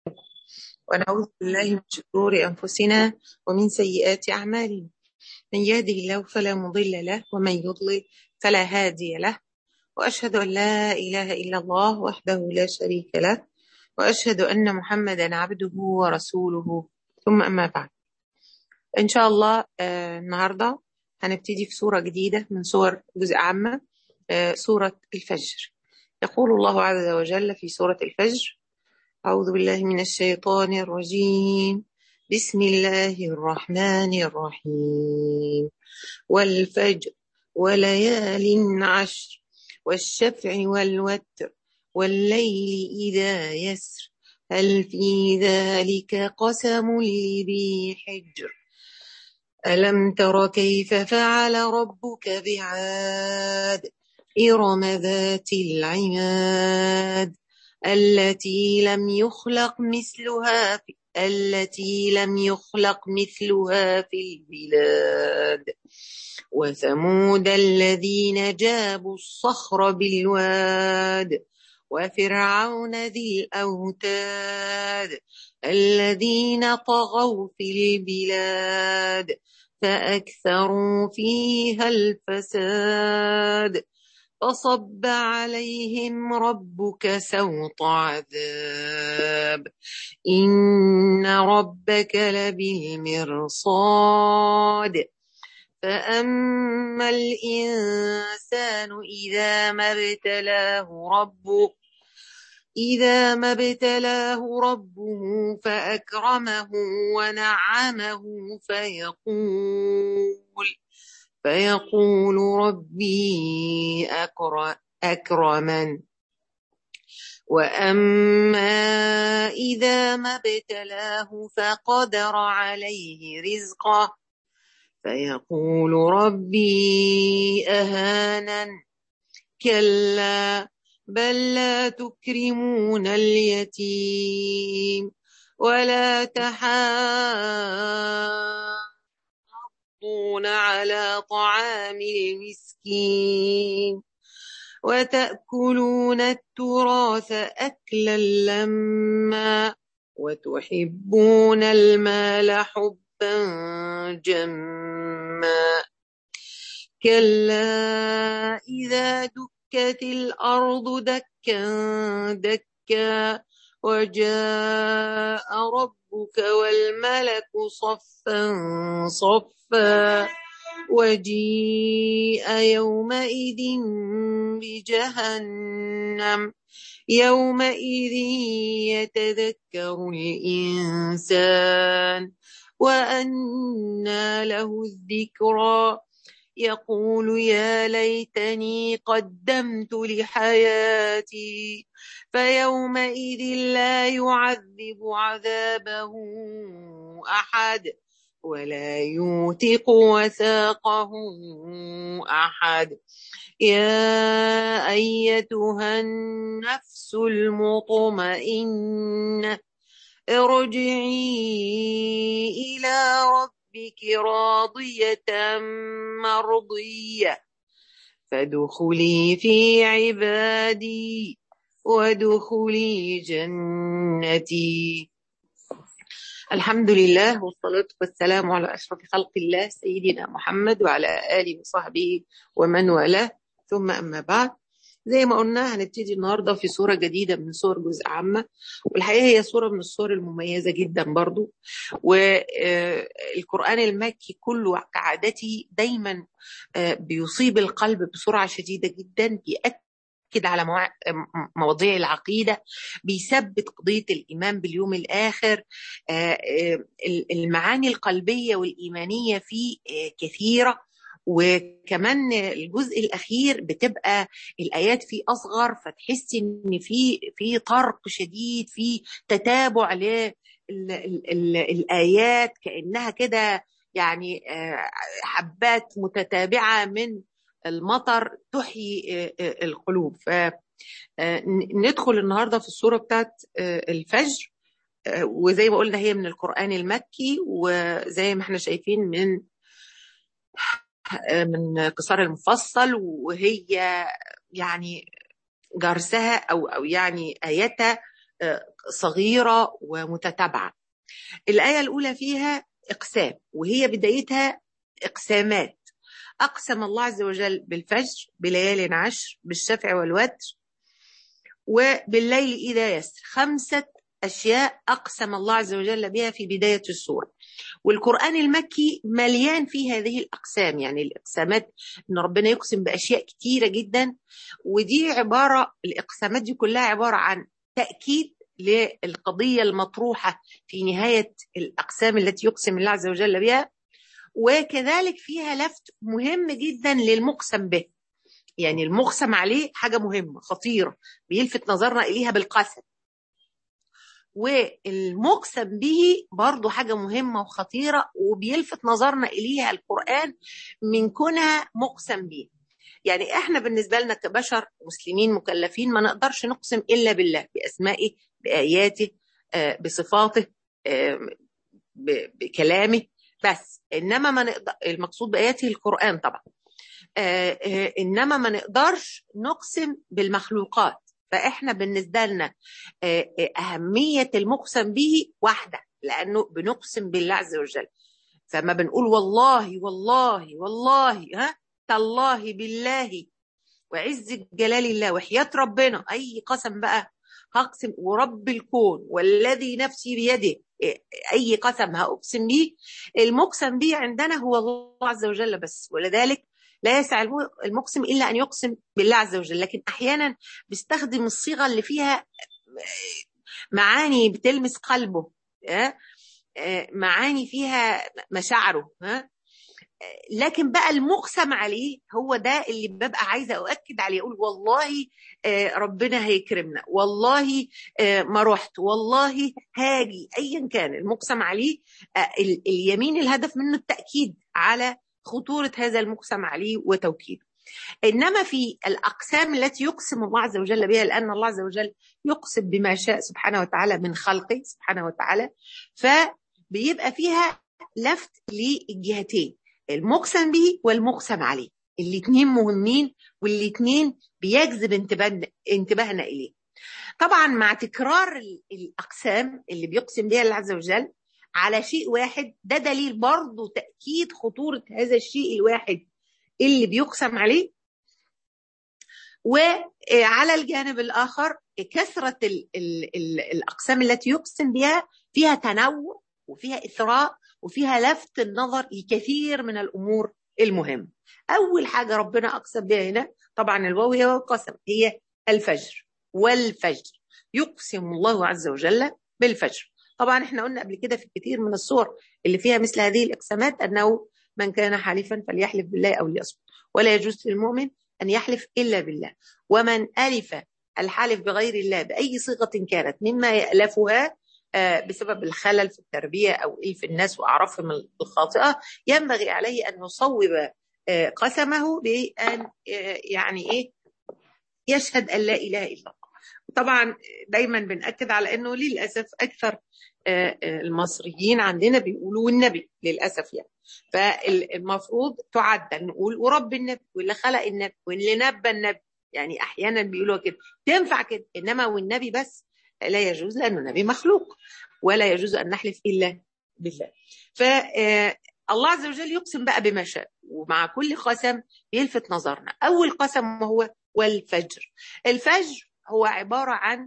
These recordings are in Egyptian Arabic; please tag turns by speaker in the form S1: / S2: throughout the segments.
S1: ونعوذ بالله من شرور أنفسنا ومن سيئات أعمالنا من يهده الله فلا مضل له ومن يضلل فلا هادي له وأشهد أن لا إله إلا الله وحده لا شريك له وأشهد أن محمدا عبده ورسوله ثم أما بعد إن شاء الله آه النهاردة هنبتدي في سورة جديدة من سور جزء عامة آه سورة الفجر يقول الله عز وجل في سورة الفجر أعوذ بالله من الشيطان الرجيم بسم الله الرحمن الرحيم والفجر وليال عشر والشفع والوتر والليل إذا يسر هل في ذلك قسم لذي حجر ألم تر كيف فعل ربك بعاد إرم ذات العماد التي لم يخلق مثلها في التي لم يخلق مثلها في البلاد وثمود الذين جابوا الصخر بالواد وفرعون ذي الأوتاد الذين طغوا في البلاد فأكثروا فيها الفساد فصب عليهم ربك سوط عذاب إن ربك لبالمرصاد فأما الإنسان إذا ما ابتلاه ربه إذا ما ابتلاه ربه فأكرمه ونعمه فيقول فيقول ربي أكرمن وأما إذا ما ابتلاه فقدر عليه رزقه فيقول ربي أهانن كلا بل لا تكرمون اليتيم ولا تحاضون على طعام المسكين وتأكلون التراث أكلا لما وتحبون المال حبا جما كلا إذا دكت الأرض دكا دكا وجاء ربك والملك صفا صفا وجيء يومئذ بجهنم يومئذ يتذكر الإنسان وأنى له الذكرى يقول يا ليتني قدمت لحياتي فيومئذ لا يعذب عذابه أحد ولا يوثق وثاقه أحد يا أيتها النفس المطمئنة ارجعي إلى ربك راضية مرضية فادخلي في عبادي وادخلي جنتي الحمد لله والصلاة والسلام على أشرف خلق الله سيدنا محمد وعلى آله وصحبه ومن والاه ثم أما بعد زي ما قلنا هنبتدي النهاردة في صورة جديدة من صور جزء عامة والحقيقة هي صورة من الصور المميزة جدا برضو والقرآن المكي كله كعادتي دايما بيصيب القلب بسرعة شديدة جدا بيأكد بيأكد على مواضيع العقيدة بيثبت قضية الإيمان باليوم الآخر المعاني القلبية والإيمانية فيه كثيرة وكمان الجزء الاخير بتبقى الايات فيه اصغر فتحسي ان في في طرق شديد في تتابع للايات كانها كده يعني حبات متتابعه من المطر تحيي القلوب فندخل النهارده في الصوره بتاعت الفجر وزي ما قلنا هي من القران المكي وزي ما احنا شايفين من من قصار المفصل وهي يعني جرسها او او يعني ايتها صغيرة ومتتابعة الآية الأولى فيها إقسام وهي بدايتها إقسامات أقسم الله عز وجل بالفجر بليال عشر بالشفع والوتر وبالليل إذا يسر خمسة أشياء أقسم الله عز وجل بها في بداية السورة والقرآن المكي مليان في هذه الأقسام يعني الإقسامات إن ربنا يقسم بأشياء كتيرة جدا ودي عبارة الإقسامات دي كلها عبارة عن تأكيد للقضية المطروحة في نهاية الأقسام التي يقسم الله عز وجل بها وكذلك فيها لفت مهم جدا للمقسم به يعني المقسم عليه حاجة مهمة خطيرة بيلفت نظرنا إليها بالقسم والمقسم به برضو حاجة مهمة وخطيرة وبيلفت نظرنا إليها القرآن من كونها مقسم به يعني احنا بالنسبة لنا كبشر مسلمين مكلفين ما نقدرش نقسم إلا بالله بأسمائه بآياته بصفاته بكلامه بس إنما ما نقدر المقصود بآياته القرآن طبعا إنما ما نقدرش نقسم بالمخلوقات فاحنا بالنسبه لنا اهميه المقسم به واحده لانه بنقسم بالله عز وجل فما بنقول والله والله والله ها تالله بالله وعز جلال الله وحياه ربنا اي قسم بقى هقسم ورب الكون والذي نفسي بيده اي قسم هاقسم به المقسم به عندنا هو الله عز وجل بس ولذلك لا يسع المقسم الا ان يقسم بالله عز وجل لكن احيانا بيستخدم الصيغه اللي فيها معاني بتلمس قلبه معاني فيها مشاعره لكن بقى المقسم عليه هو ده اللي ببقى عايزه اؤكد عليه اقول والله ربنا هيكرمنا والله ما رحت والله هاجي ايا كان المقسم عليه اليمين الهدف منه التاكيد على خطورة هذا المقسم عليه وتوكيده إنما في الأقسام التي يقسم الله عز وجل بها لأن الله عز وجل يقسم بما شاء سبحانه وتعالى من خلقه سبحانه وتعالى فبيبقى فيها لفت للجهتين المقسم به والمقسم عليه الاثنين مهمين والاثنين بيجذب انتباهنا, انتباهنا إليه طبعا مع تكرار الأقسام اللي بيقسم بها الله عز وجل على شيء واحد ده دليل برضه تأكيد خطورة هذا الشيء الواحد اللي بيقسم عليه وعلى الجانب الآخر كثرة ال ال ال الأقسام التي يقسم بها فيها تنوع وفيها إثراء وفيها لفت النظر لكثير من الأمور المهمة أول حاجة ربنا أقسم بها هنا طبعا الواو هي قسم هي الفجر والفجر يقسم الله عز وجل بالفجر طبعا احنا قلنا قبل كده في كثير من الصور اللي فيها مثل هذه الاقسامات انه من كان حالفا فليحلف بالله او ليصمت ولا يجوز للمؤمن ان يحلف الا بالله ومن الف الحالف بغير الله باي صيغه كانت مما يالفها بسبب الخلل في التربيه او الف الناس واعرافهم الخاطئه ينبغي عليه ان يصوب قسمه بان يعني ايه يشهد ان لا اله الا الله طبعا دايما بنأكد على انه للاسف اكثر المصريين عندنا بيقولوا النبي للاسف يعني فالمفروض تعدل نقول ورب النبي واللي خلق النبي واللي نبى النبي يعني احيانا بيقولوا كده تنفع كده انما والنبي بس لا يجوز لانه النبي مخلوق ولا يجوز ان نحلف الا بالله ف الله عز وجل يقسم بقى بما شاء ومع كل قسم يلفت نظرنا اول قسم هو والفجر الفجر هو عباره عن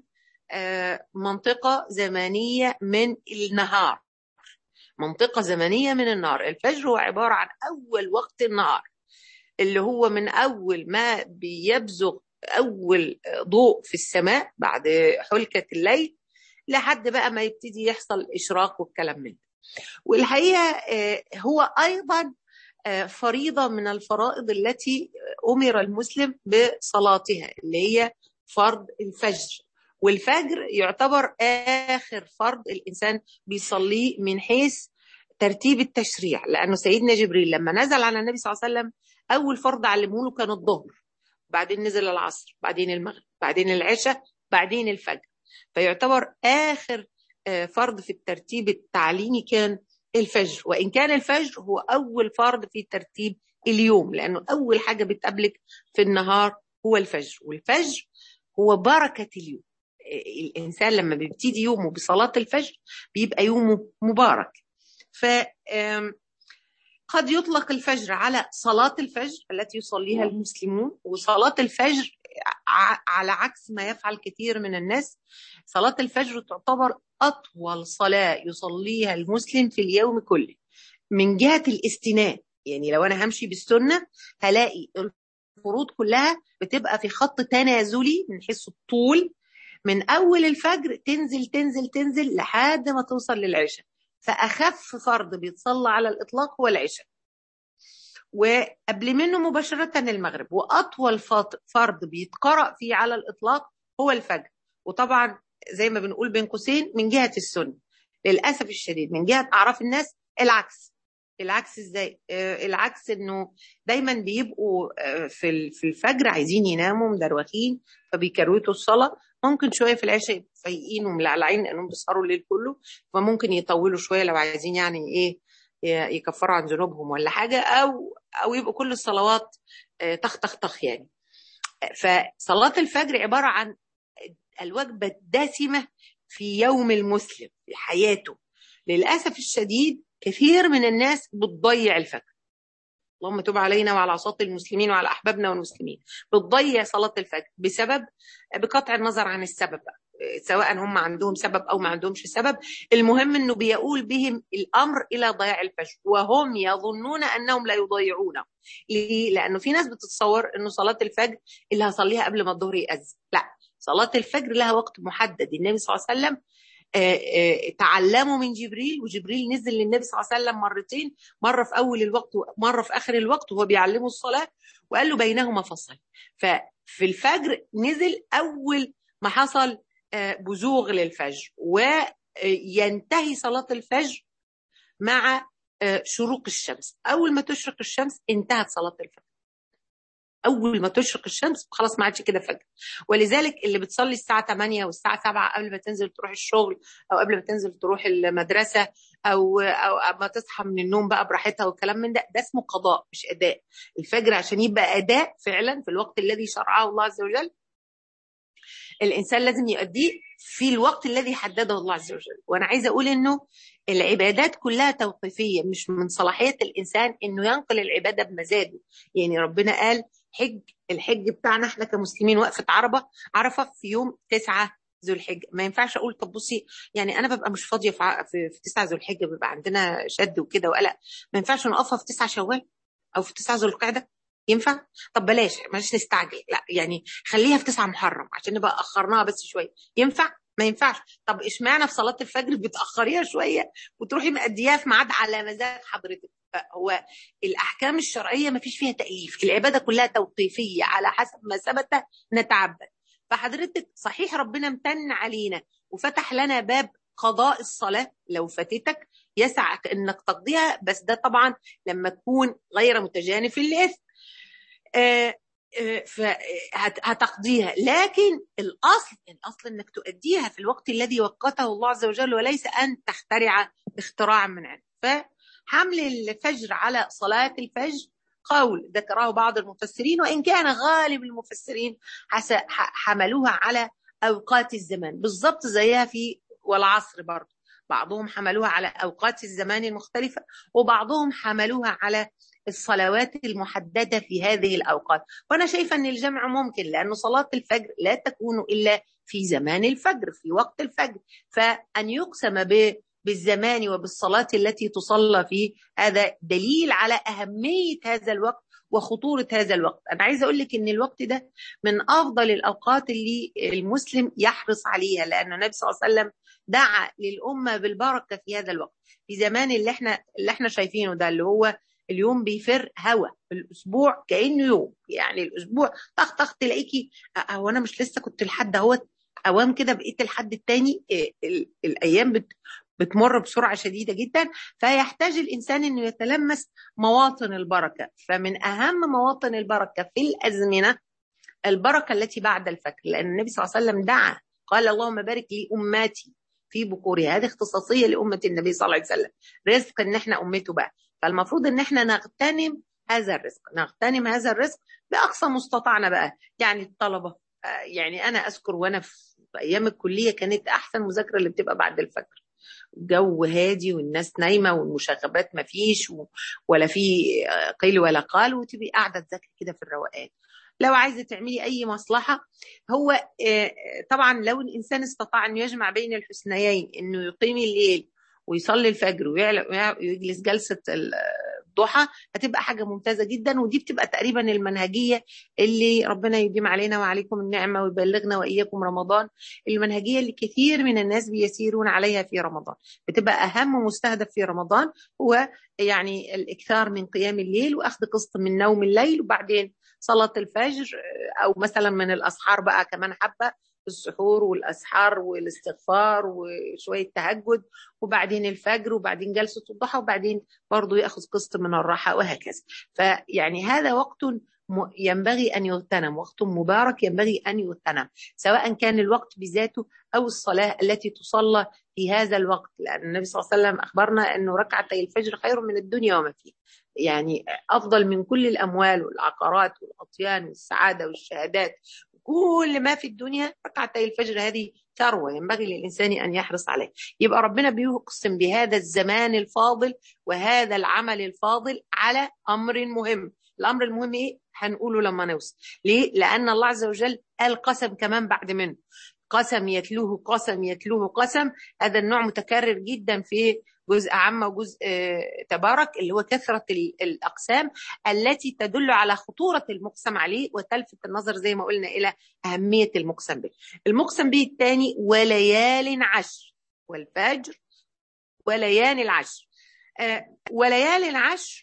S1: منطقة زمنية من النهار منطقة زمنية من النهار الفجر هو عبارة عن أول وقت النهار اللي هو من أول ما بيبزغ أول ضوء في السماء بعد حلكة الليل لحد بقى ما يبتدي يحصل إشراق والكلام من ده والحقيقة هو أيضا فريضة من الفرائض التي أمر المسلم بصلاتها اللي هي فرض الفجر والفجر يعتبر آخر فرض الإنسان بيصليه من حيث ترتيب التشريع لأنه سيدنا جبريل لما نزل على النبي صلى الله عليه وسلم أول فرض علمه له كان الظهر بعدين نزل العصر بعدين المغرب بعدين العشاء بعدين الفجر فيعتبر آخر فرض في الترتيب التعليمي كان الفجر وإن كان الفجر هو أول فرض في ترتيب اليوم لأنه أول حاجة بتقابلك في النهار هو الفجر والفجر هو بركة اليوم الانسان لما بيبتدي يومه بصلاه الفجر بيبقى يومه مبارك ف قد يطلق الفجر على صلاة الفجر التي يصليها المسلمون وصلاة الفجر على عكس ما يفعل كثير من الناس صلاة الفجر تعتبر أطول صلاة يصليها المسلم في اليوم كله من جهة الاستناد يعني لو أنا همشي بالسنة هلاقي الفروض كلها بتبقى في خط تنازلي من حيث الطول من أول الفجر تنزل تنزل تنزل لحد ما توصل للعشاء فأخف فرض بيتصلى على الإطلاق هو العشاء وقبل منه مباشرة المغرب وأطول فرض بيتقرأ فيه على الإطلاق هو الفجر وطبعا زي ما بنقول بين قوسين من جهة السنة للأسف الشديد من جهة أعراف الناس العكس العكس ازاي آه العكس انه دايما بيبقوا آه في في الفجر عايزين يناموا مدروخين فبيكروتوا الصلاه ممكن شويه في العشاء فايقين وملعلعين لانهم بيسهروا الليل كله فممكن يطولوا شويه لو عايزين يعني ايه يكفروا عن ذنوبهم ولا حاجه او او يبقوا كل الصلوات آه تخ تخ تخ يعني فصلاه الفجر عباره عن الوجبه الدسمه في يوم المسلم في حياته للاسف الشديد كثير من الناس بتضيع الفجر اللهم تب علينا وعلى عصاة المسلمين وعلى أحبابنا والمسلمين بتضيع صلاة الفجر بسبب بقطع النظر عن السبب سواء هم عندهم سبب أو ما عندهمش سبب المهم أنه بيقول بهم الأمر إلى ضياع الفجر وهم يظنون أنهم لا يضيعونه ليه؟ لأنه في ناس بتتصور أنه صلاة الفجر اللي هصليها قبل ما الظهر يأذن لا صلاة الفجر لها وقت محدد النبي صلى الله عليه وسلم تعلموا من جبريل وجبريل نزل للنبي صلى الله عليه وسلم مرتين مرة في أول الوقت ومرة في آخر الوقت وهو بيعلمه الصلاة وقال له بينهما فصل ففي الفجر نزل أول ما حصل بزوغ للفجر وينتهي صلاة الفجر مع شروق الشمس أول ما تشرق الشمس انتهت صلاة الفجر اول ما تشرق الشمس خلاص ما عادش كده فجر ولذلك اللي بتصلي الساعه 8 والساعه 7 قبل ما تنزل تروح الشغل او قبل ما تنزل تروح المدرسه او او ما تصحى من النوم بقى براحتها والكلام من ده ده اسمه قضاء مش اداء الفجر عشان يبقى اداء فعلا في الوقت الذي شرعه الله عز وجل الانسان لازم يؤديه في الوقت الذي حدده الله عز وجل وانا عايزه اقول انه العبادات كلها توقيفيه مش من صلاحيه الانسان انه ينقل العباده بمزاجه يعني ربنا قال حج الحج بتاعنا احنا كمسلمين وقفه عربه عرفه في يوم تسعة ذو الحجه ما ينفعش اقول طب بصي يعني انا ببقى مش فاضيه في, في, في تسعة ذو الحجه بيبقى عندنا شد وكده وقلق ما ينفعش نقفها في تسعة شوال او في تسعة ذو القعده ينفع طب بلاش بلاش نستعجل لا يعني خليها في تسعة محرم عشان نبقى اخرناها بس شويه ينفع ما ينفعش طب اشمعنى في صلاه الفجر بتاخريها شويه وتروحي مأدياها في ميعاد على مزاج حضرتك هو الاحكام الشرعيه ما فيش فيها تاليف العباده كلها توقيفيه على حسب ما ثبت نتعبد فحضرتك صحيح ربنا امتن علينا وفتح لنا باب قضاء الصلاه لو فاتتك يسعك انك تقضيها بس ده طبعا لما تكون غير متجانف للاثم آه فهتقضيها لكن الاصل الاصل انك تؤديها في الوقت الذي وقته الله عز وجل وليس ان تخترع اختراعا من عنده فحمل الفجر على صلاه الفجر قول ذكره بعض المفسرين وان كان غالب المفسرين حملوها على اوقات الزمان بالضبط زيها في والعصر برضه بعضهم حملوها على اوقات الزمان المختلفه وبعضهم حملوها على الصلوات المحددة في هذه الأوقات وأنا شايفة أن الجمع ممكن لأن صلاة الفجر لا تكون إلا في زمان الفجر في وقت الفجر فأن يقسم بالزمان وبالصلاة التي تصلى فيه هذا دليل على أهمية هذا الوقت وخطورة هذا الوقت أنا عايزة أقول لك أن الوقت ده من أفضل الأوقات اللي المسلم يحرص عليها لأن النبي صلى الله عليه وسلم دعا للأمة بالبركة في هذا الوقت في زمان اللي احنا اللي احنا شايفينه ده اللي هو اليوم بيفر هوا الاسبوع كانه يوم يعني الاسبوع طخ طخ تلاقيكي هو انا مش لسه كنت لحد اهوت اوام كده بقيت الحد التاني الايام بت بتمر بسرعه شديده جدا فيحتاج الانسان انه يتلمس مواطن البركه فمن اهم مواطن البركه في الازمنه البركه التي بعد الفجر لان النبي صلى الله عليه وسلم دعا قال اللهم بارك لامتي في بكورها هذه اختصاصيه لامه النبي صلى الله عليه وسلم رزق ان احنا امته بقى فالمفروض ان احنا نغتنم هذا الرزق نغتنم هذا الرزق باقصى مستطاعنا بقى يعني الطلبه يعني انا اذكر وانا في في ايام الكليه كانت احسن مذاكره اللي بتبقى بعد الفجر جو هادي والناس نايمه والمشاغبات ما فيش ولا في قيل ولا قال وتبقي قاعده تذاكري كده في الروقان لو عايزه تعملي اي مصلحه هو طبعا لو الانسان استطاع ان يجمع بين الحسنيين انه يقيم الليل ويصلي الفجر ويجلس جلسه الضحى هتبقى حاجه ممتازه جدا ودي بتبقى تقريبا المنهجيه اللي ربنا يديم علينا وعليكم النعمه ويبلغنا واياكم رمضان المنهجيه اللي كثير من الناس بيسيرون عليها في رمضان بتبقى اهم مستهدف في رمضان هو يعني الاكثار من قيام الليل واخذ قسط من نوم الليل وبعدين صلاه الفجر او مثلا من الاسحار بقى كمان حبه السحور والاسحار والاستغفار وشويه تهجد وبعدين الفجر وبعدين جلسه الضحى وبعدين برضه ياخذ قسط من الراحه وهكذا فيعني هذا وقت ينبغي ان يغتنم وقت مبارك ينبغي ان يغتنم سواء كان الوقت بذاته او الصلاه التي تصلى في هذا الوقت لان النبي صلى الله عليه وسلم اخبرنا انه ركعتي الفجر خير من الدنيا وما فيها يعني افضل من كل الاموال والعقارات والاطيان والسعاده والشهادات كل ما في الدنيا ركعتي الفجر هذه ثروه ينبغي للانسان ان يحرص عليه يبقى ربنا بيقسم بهذا الزمان الفاضل وهذا العمل الفاضل على امر مهم الامر المهم ايه هنقوله لما نوصل ليه لان الله عز وجل قال قسم كمان بعد منه قسم يتلوه قسم يتلوه قسم هذا النوع متكرر جدا في جزء عامة وجزء تبارك اللي هو كثرة الأقسام التي تدل على خطورة المقسم عليه وتلفت النظر زي ما قلنا إلى أهمية المقسم به المقسم به الثاني وليال عشر والفجر وليال العشر وليال العشر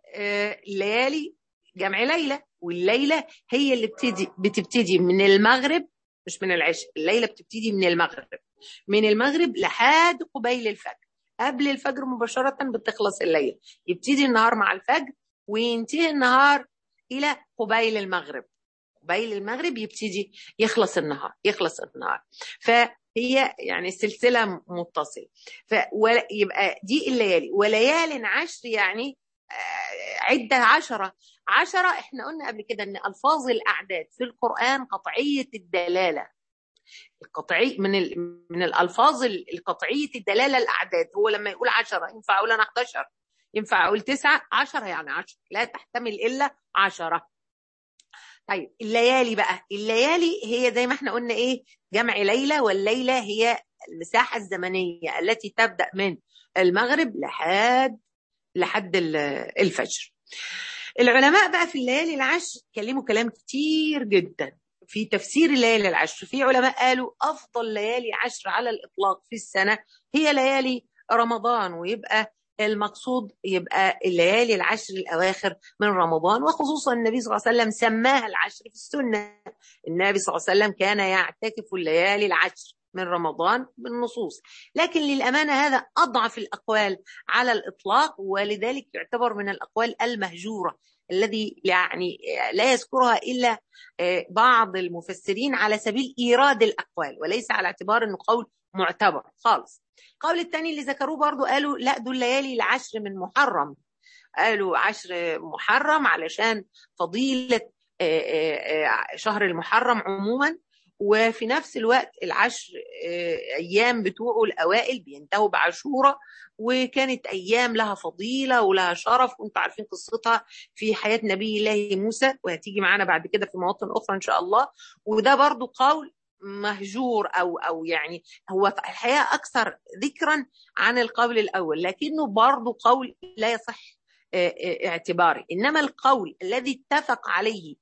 S1: ليالي جمع ليلة والليلة هي اللي بتدي بتبتدي من المغرب مش من العشاء الليلة بتبتدي من المغرب من المغرب لحد قبيل الفجر قبل الفجر مباشرة بتخلص الليل يبتدي النهار مع الفجر وينتهي النهار إلى قبيل المغرب قبيل المغرب يبتدي يخلص النهار يخلص النهار فهي يعني سلسلة متصلة فيبقى دي الليالي وليال عشر يعني عدة عشرة عشرة احنا قلنا قبل كده ان ألفاظ الأعداد في القرآن قطعية الدلالة القطعي من ال... من الالفاظ القطعيه الدلاله الاعداد هو لما يقول 10 ينفع اقول انا 11 ينفع اقول 9 10 يعني 10 لا تحتمل الا 10 طيب الليالي بقى الليالي هي زي ما احنا قلنا ايه جمع ليله والليله هي المساحه الزمنيه التي تبدا من المغرب لحد لحد الفجر العلماء بقى في الليالي العشر كلموا كلام كتير جدا في تفسير الليالي العشر في علماء قالوا أفضل ليالي عشر على الإطلاق في السنة هي ليالي رمضان ويبقى المقصود يبقى الليالي العشر الأواخر من رمضان وخصوصا النبي صلى الله عليه وسلم سماها العشر في السنة النبي صلى الله عليه وسلم كان يعتكف الليالي العشر من رمضان بالنصوص لكن للأمانة هذا أضعف الأقوال على الإطلاق ولذلك يعتبر من الأقوال المهجورة الذي يعني لا يذكرها الا بعض المفسرين على سبيل ايراد الاقوال وليس على اعتبار انه قول معتبر خالص. القول الثاني اللي ذكروه برضو قالوا لا دول ليالي العشر من محرم. قالوا عشر محرم علشان فضيله شهر المحرم عموما وفي نفس الوقت العشر ايام بتوعه الاوائل بينتهوا بعاشوره وكانت ايام لها فضيله ولها شرف وانتم عارفين قصتها في حياه نبي الله موسى وهتيجي معانا بعد كده في مواطن اخرى ان شاء الله وده برضو قول مهجور او او يعني هو الحقيقه اكثر ذكرا عن القول الاول لكنه برضو قول لا يصح اعتباري انما القول الذي اتفق عليه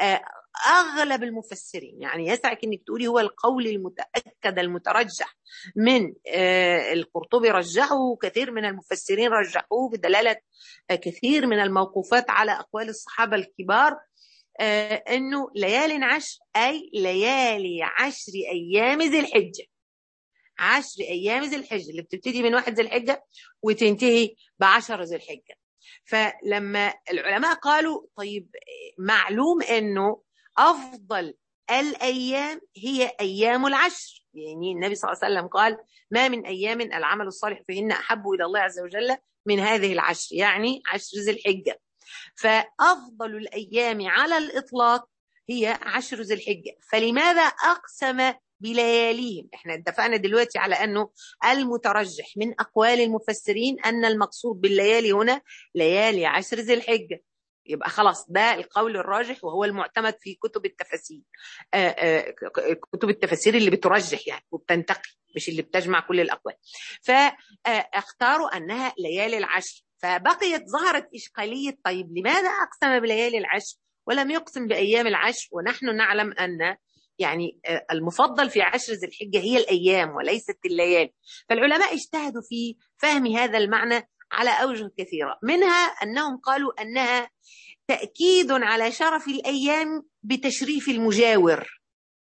S1: اغلب المفسرين يعني يسعك انك تقولي هو القول المتاكد المترجح من القرطبي رجحه وكثير من المفسرين رجحوه بدلاله كثير من الموقوفات على اقوال الصحابه الكبار انه ليال عشر اي ليالي عشر ايام ذي الحجه عشر ايام ذي الحجه اللي بتبتدي من واحد ذي الحجه وتنتهي بعشر ذي الحجه فلما العلماء قالوا طيب معلوم انه افضل الايام هي ايام العشر يعني النبي صلى الله عليه وسلم قال ما من ايام العمل الصالح فيهن احب الى الله عز وجل من هذه العشر يعني عشر ذي الحجه فافضل الايام على الاطلاق هي عشر ذي الحجه فلماذا اقسم بلياليهم احنا اتفقنا دلوقتي على انه المترجح من اقوال المفسرين ان المقصود بالليالي هنا ليالي عشر ذي الحجه يبقى خلاص ده القول الراجح وهو المعتمد في كتب التفاسير آآ آآ كتب التفاسير اللي بترجح يعني وبتنتقي مش اللي بتجمع كل الاقوال فاختاروا انها ليالي العشر فبقيت ظهرت اشكاليه طيب لماذا اقسم بليالي العشر ولم يقسم بايام العشر ونحن نعلم ان يعني المفضل في عشر ذي الحجه هي الايام وليست الليالي فالعلماء اجتهدوا في فهم هذا المعنى على اوجه كثيره منها انهم قالوا انها تاكيد على شرف الايام بتشريف المجاور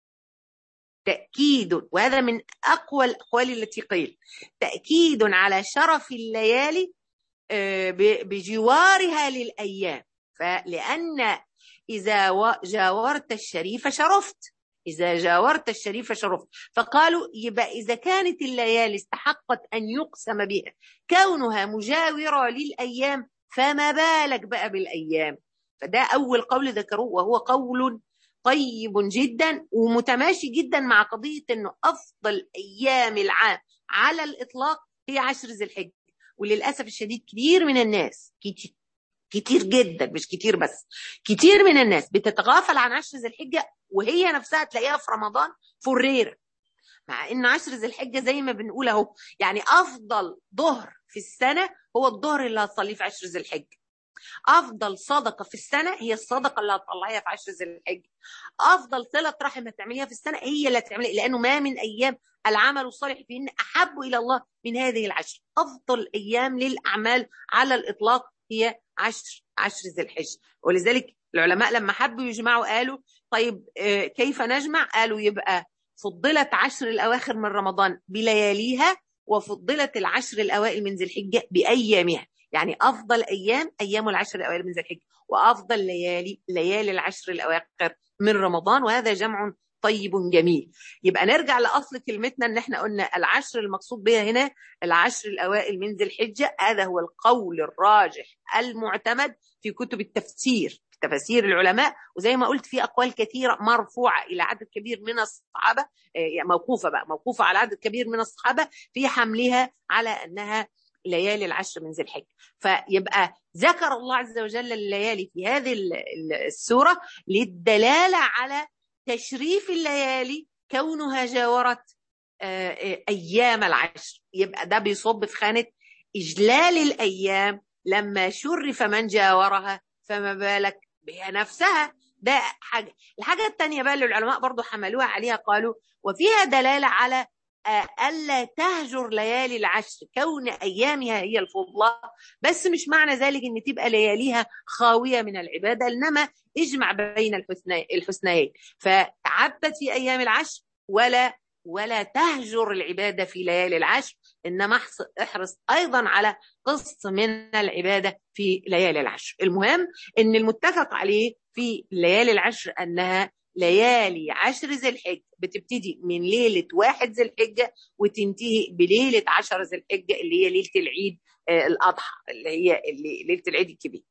S1: تاكيد وهذا من اقوى الاقوال التي قيل تاكيد على شرف الليالي بجوارها للايام فلان اذا جاورت الشريف شرفت إذا جاورت الشريف شرفت فقالوا يبقى إذا كانت الليالي استحقت أن يقسم بها كونها مجاورة للأيام فما بالك بقى بالأيام فده أول قول ذكروه وهو قول طيب جدا ومتماشي جدا مع قضية أنه أفضل أيام العام على الإطلاق هي عشر ذي الحجة وللأسف الشديد كثير من الناس كتير كتير جدا مش كتير بس كتير من الناس بتتغافل عن عشر ذي الحجه وهي نفسها تلاقيها في رمضان فريره مع ان عشر ذي الحجه زي ما بنقول اهو يعني افضل ظهر في السنه هو الظهر اللي هتصليه في عشر ذي الحجه افضل صدقه في السنه هي الصدقه اللي هتطلعيها في عشر ذي الحجه افضل صله رحم هتعمليها في السنه هي اللي هتعمليها لانه ما من ايام العمل الصالح فيهن احب الى الله من هذه العشر افضل ايام للاعمال على الاطلاق هي عشر عشر ذي الحجه ولذلك العلماء لما حبوا يجمعوا قالوا طيب كيف نجمع قالوا يبقى فضلت عشر الاواخر من رمضان بلياليها وفضلت العشر الاوائل من ذي الحجه بايامها يعني افضل ايام ايام العشر الاوائل من ذي الحجه وافضل ليالي ليالي العشر الاواخر من رمضان وهذا جمع طيب جميل يبقى نرجع لاصل كلمتنا ان احنا قلنا العشر المقصود بها هنا العشر الاوائل من ذي الحجه هذا هو القول الراجح المعتمد في كتب التفسير تفاسير العلماء وزي ما قلت في اقوال كثيره مرفوعه الى عدد كبير من الصحابه يعني موقوفه بقى موقوفه على عدد كبير من الصحابه في حملها على انها ليالي العشر من ذي الحجه فيبقى ذكر الله عز وجل الليالي في هذه السوره للدلاله على تشريف الليالي كونها جاورت ايام العشر يبقى ده بيصب في خانه اجلال الايام لما شرف من جاورها فما بالك بها نفسها ده حاجه الحاجه الثانيه بقى اللي العلماء برضو حملوها عليها قالوا وفيها دلاله على ألا تهجر ليالي العشر كون أيامها هي الفضلى بس مش معنى ذلك أن تبقى لياليها خاوية من العبادة إنما اجمع بين الحسنيين فتعبد في أيام العشر ولا ولا تهجر العبادة في ليالي العشر إنما احرص أيضا على قسط من العبادة في ليالي العشر المهم أن المتفق عليه في ليالي العشر أنها ليالي عشر ذي الحجة بتبتدي من ليلة واحد ذي الحجة وتنتهي بليلة عشر ذي الحجة اللي هي ليلة العيد آه الأضحى اللي هي اللي ليلة العيد الكبير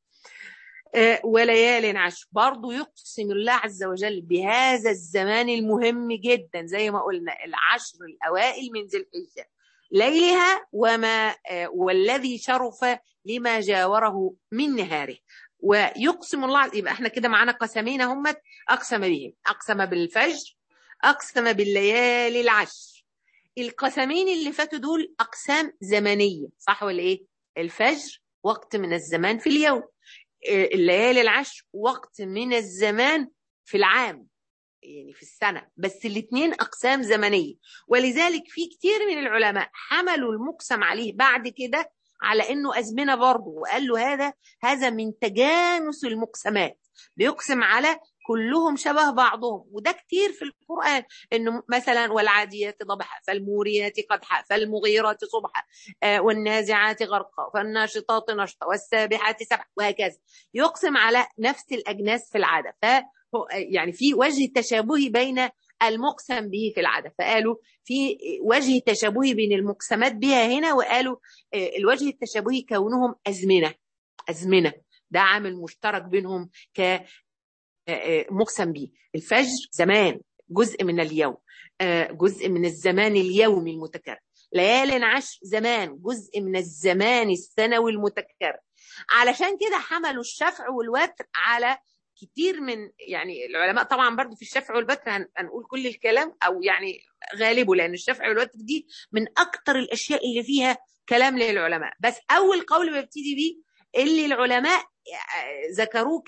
S1: آه وليال عشر برضو يقسم الله عز وجل بهذا الزمان المهم جدا زي ما قلنا العشر الأوائل من ذي الحجة ليلها وما آه والذي شرف لما جاوره من نهاره ويقسم الله يبقى احنا كده معانا قسمين هم اقسم بهم اقسم بالفجر اقسم بالليالي العشر القسمين اللي فاتوا دول اقسام زمنيه صح ولا ايه الفجر وقت من الزمان في اليوم الليالي العشر وقت من الزمان في العام يعني في السنة بس الاثنين أقسام زمنية ولذلك في كتير من العلماء حملوا المقسم عليه بعد كده على انه ازمنه برضه وقال له هذا هذا من تجانس المقسمات بيقسم على كلهم شبه بعضهم وده كتير في القران انه مثلا والعاديات ضبحا فالموريات قدحا فالمغيرات صبحا آه والنازعات غرقا فالناشطات نشطا والسابحات سبحا وهكذا يقسم على نفس الاجناس في العاده ف يعني في وجه تشابه بين المقسم به في العادة فقالوا في وجه تشابه بين المقسمات بها هنا وقالوا الوجه التشابهي كونهم أزمنة أزمنة ده عامل مشترك بينهم ك مقسم به الفجر زمان جزء من اليوم جزء من الزمان اليومي المتكرر ليال عشر زمان جزء من الزمان السنوي المتكرر علشان كده حملوا الشفع والوتر على كتير من يعني العلماء طبعا برضو في الشفع والوتر هنقول كل الكلام او يعني غالبه لان الشفع والوتر دي من اكتر الاشياء اللي فيها كلام للعلماء بس اول قول ببتدي بيه اللي العلماء ذكروه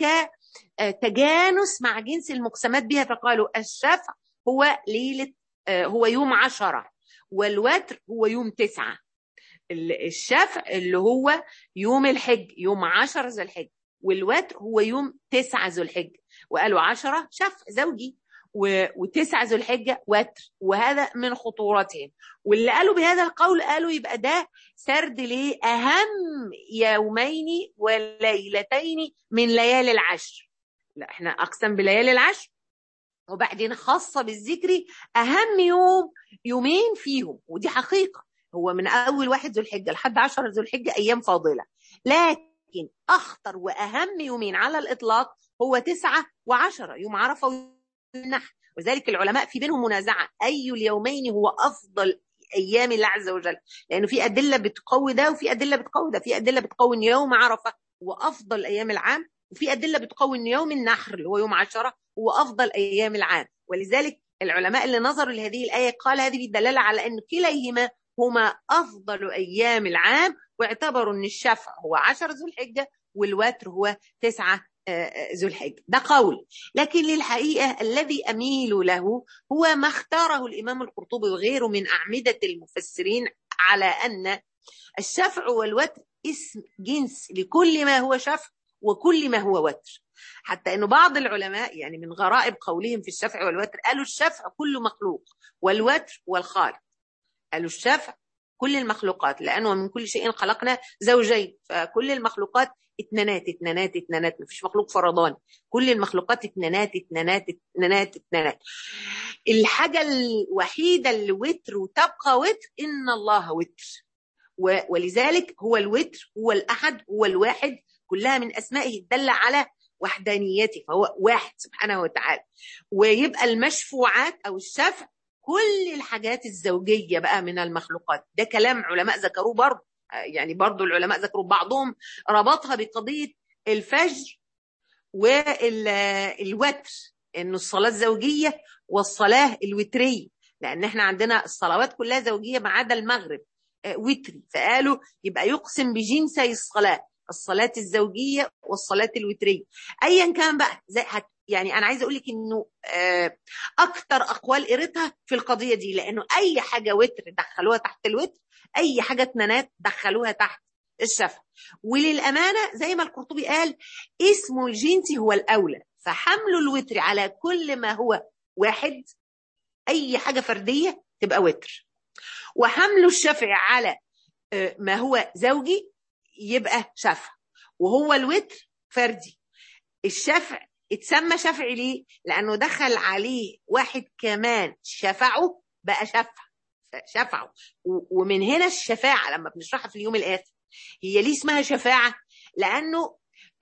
S1: كتجانس مع جنس المقسمات بها فقالوا الشفع هو ليلة هو يوم عشرة والوتر هو يوم تسعة الشفع اللي هو يوم الحج يوم عشر ذو الحج والوتر هو يوم تسعة ذو الحج وقالوا عشرة شفع زوجي وتسعة ذو الحجة وتر وهذا من خطورتهم واللي قالوا بهذا القول قالوا يبقى ده سرد لأهم يومين وليلتين من ليالي العشر لا احنا أقسم بليالي العشر وبعدين خاصة بالذكر أهم يوم يومين فيهم ودي حقيقة هو من أول واحد ذو الحجة لحد عشر ذو الحجة أيام فاضلة لكن أخطر وأهم يومين على الإطلاق هو تسعة وعشرة يوم عرفة ويوم النحر وذلك العلماء في بينهم منازعة أي اليومين هو أفضل أيام الله عز وجل لأنه في أدلة بتقوي ده وفي أدلة بتقوي ده في أدلة بتقوي أن يوم عرفة هو أفضل أيام العام وفي أدلة بتقوي أن يوم النحر اللي هو يوم عشرة هو أفضل أيام العام ولذلك العلماء اللي نظروا لهذه الآية قال هذه الدلالة على أن كليهما هما أفضل أيام العام واعتبروا أن الشفع هو عشر ذو الحجة والوتر هو تسعة ذو الحجة ده قول لكن للحقيقة الذي أميل له هو ما اختاره الإمام القرطبي وغيره من أعمدة المفسرين على أن الشفع والوتر اسم جنس لكل ما هو شفع وكل ما هو وتر حتى أنه بعض العلماء يعني من غرائب قولهم في الشفع والوتر قالوا الشفع كل مخلوق والوتر والخالق قالوا الشفع كل المخلوقات لأنه من كل شيء خلقنا زوجين فكل المخلوقات اتنانات اتنانات اتنانات مفيش مخلوق فرداني كل المخلوقات اتنانات اتنانات اتنانات اتنانات الحاجة الوحيدة اللي وتر وتبقى وتر إن الله وتر ولذلك هو الوتر هو الأحد هو الواحد كلها من أسمائه تدل على وحدانيته فهو واحد سبحانه وتعالى ويبقى المشفوعات أو الشفع كل الحاجات الزوجية بقى من المخلوقات ده كلام علماء ذكروه برضه يعني برضه العلماء ذكروا بعضهم ربطها بقضية الفجر والوتر انه الصلاة الزوجية والصلاة الوترية لان احنا عندنا الصلوات كلها زوجية ما عدا المغرب وتري فقالوا يبقى يقسم بجنسي الصلاة الصلاة الزوجية والصلاة الوترية ايا كان بقى زي يعني انا عايزه اقول لك انه اكتر اقوال قريتها في القضيه دي لانه اي حاجه وتر دخلوها تحت الوتر اي حاجه اتنانات دخلوها تحت الشفع وللامانه زي ما القرطبي قال اسمه الجنسي هو الاولى فحمل الوتر على كل ما هو واحد اي حاجه فرديه تبقى وتر وحمل الشفع على ما هو زوجي يبقى شفع وهو الوتر فردي الشفع اتسمى شفعي ليه؟ لأنه دخل عليه واحد كمان شفعه بقى شفع شفعه ومن هنا الشفاعة لما بنشرحها في اليوم الآخر هي ليه اسمها شفاعة؟ لأنه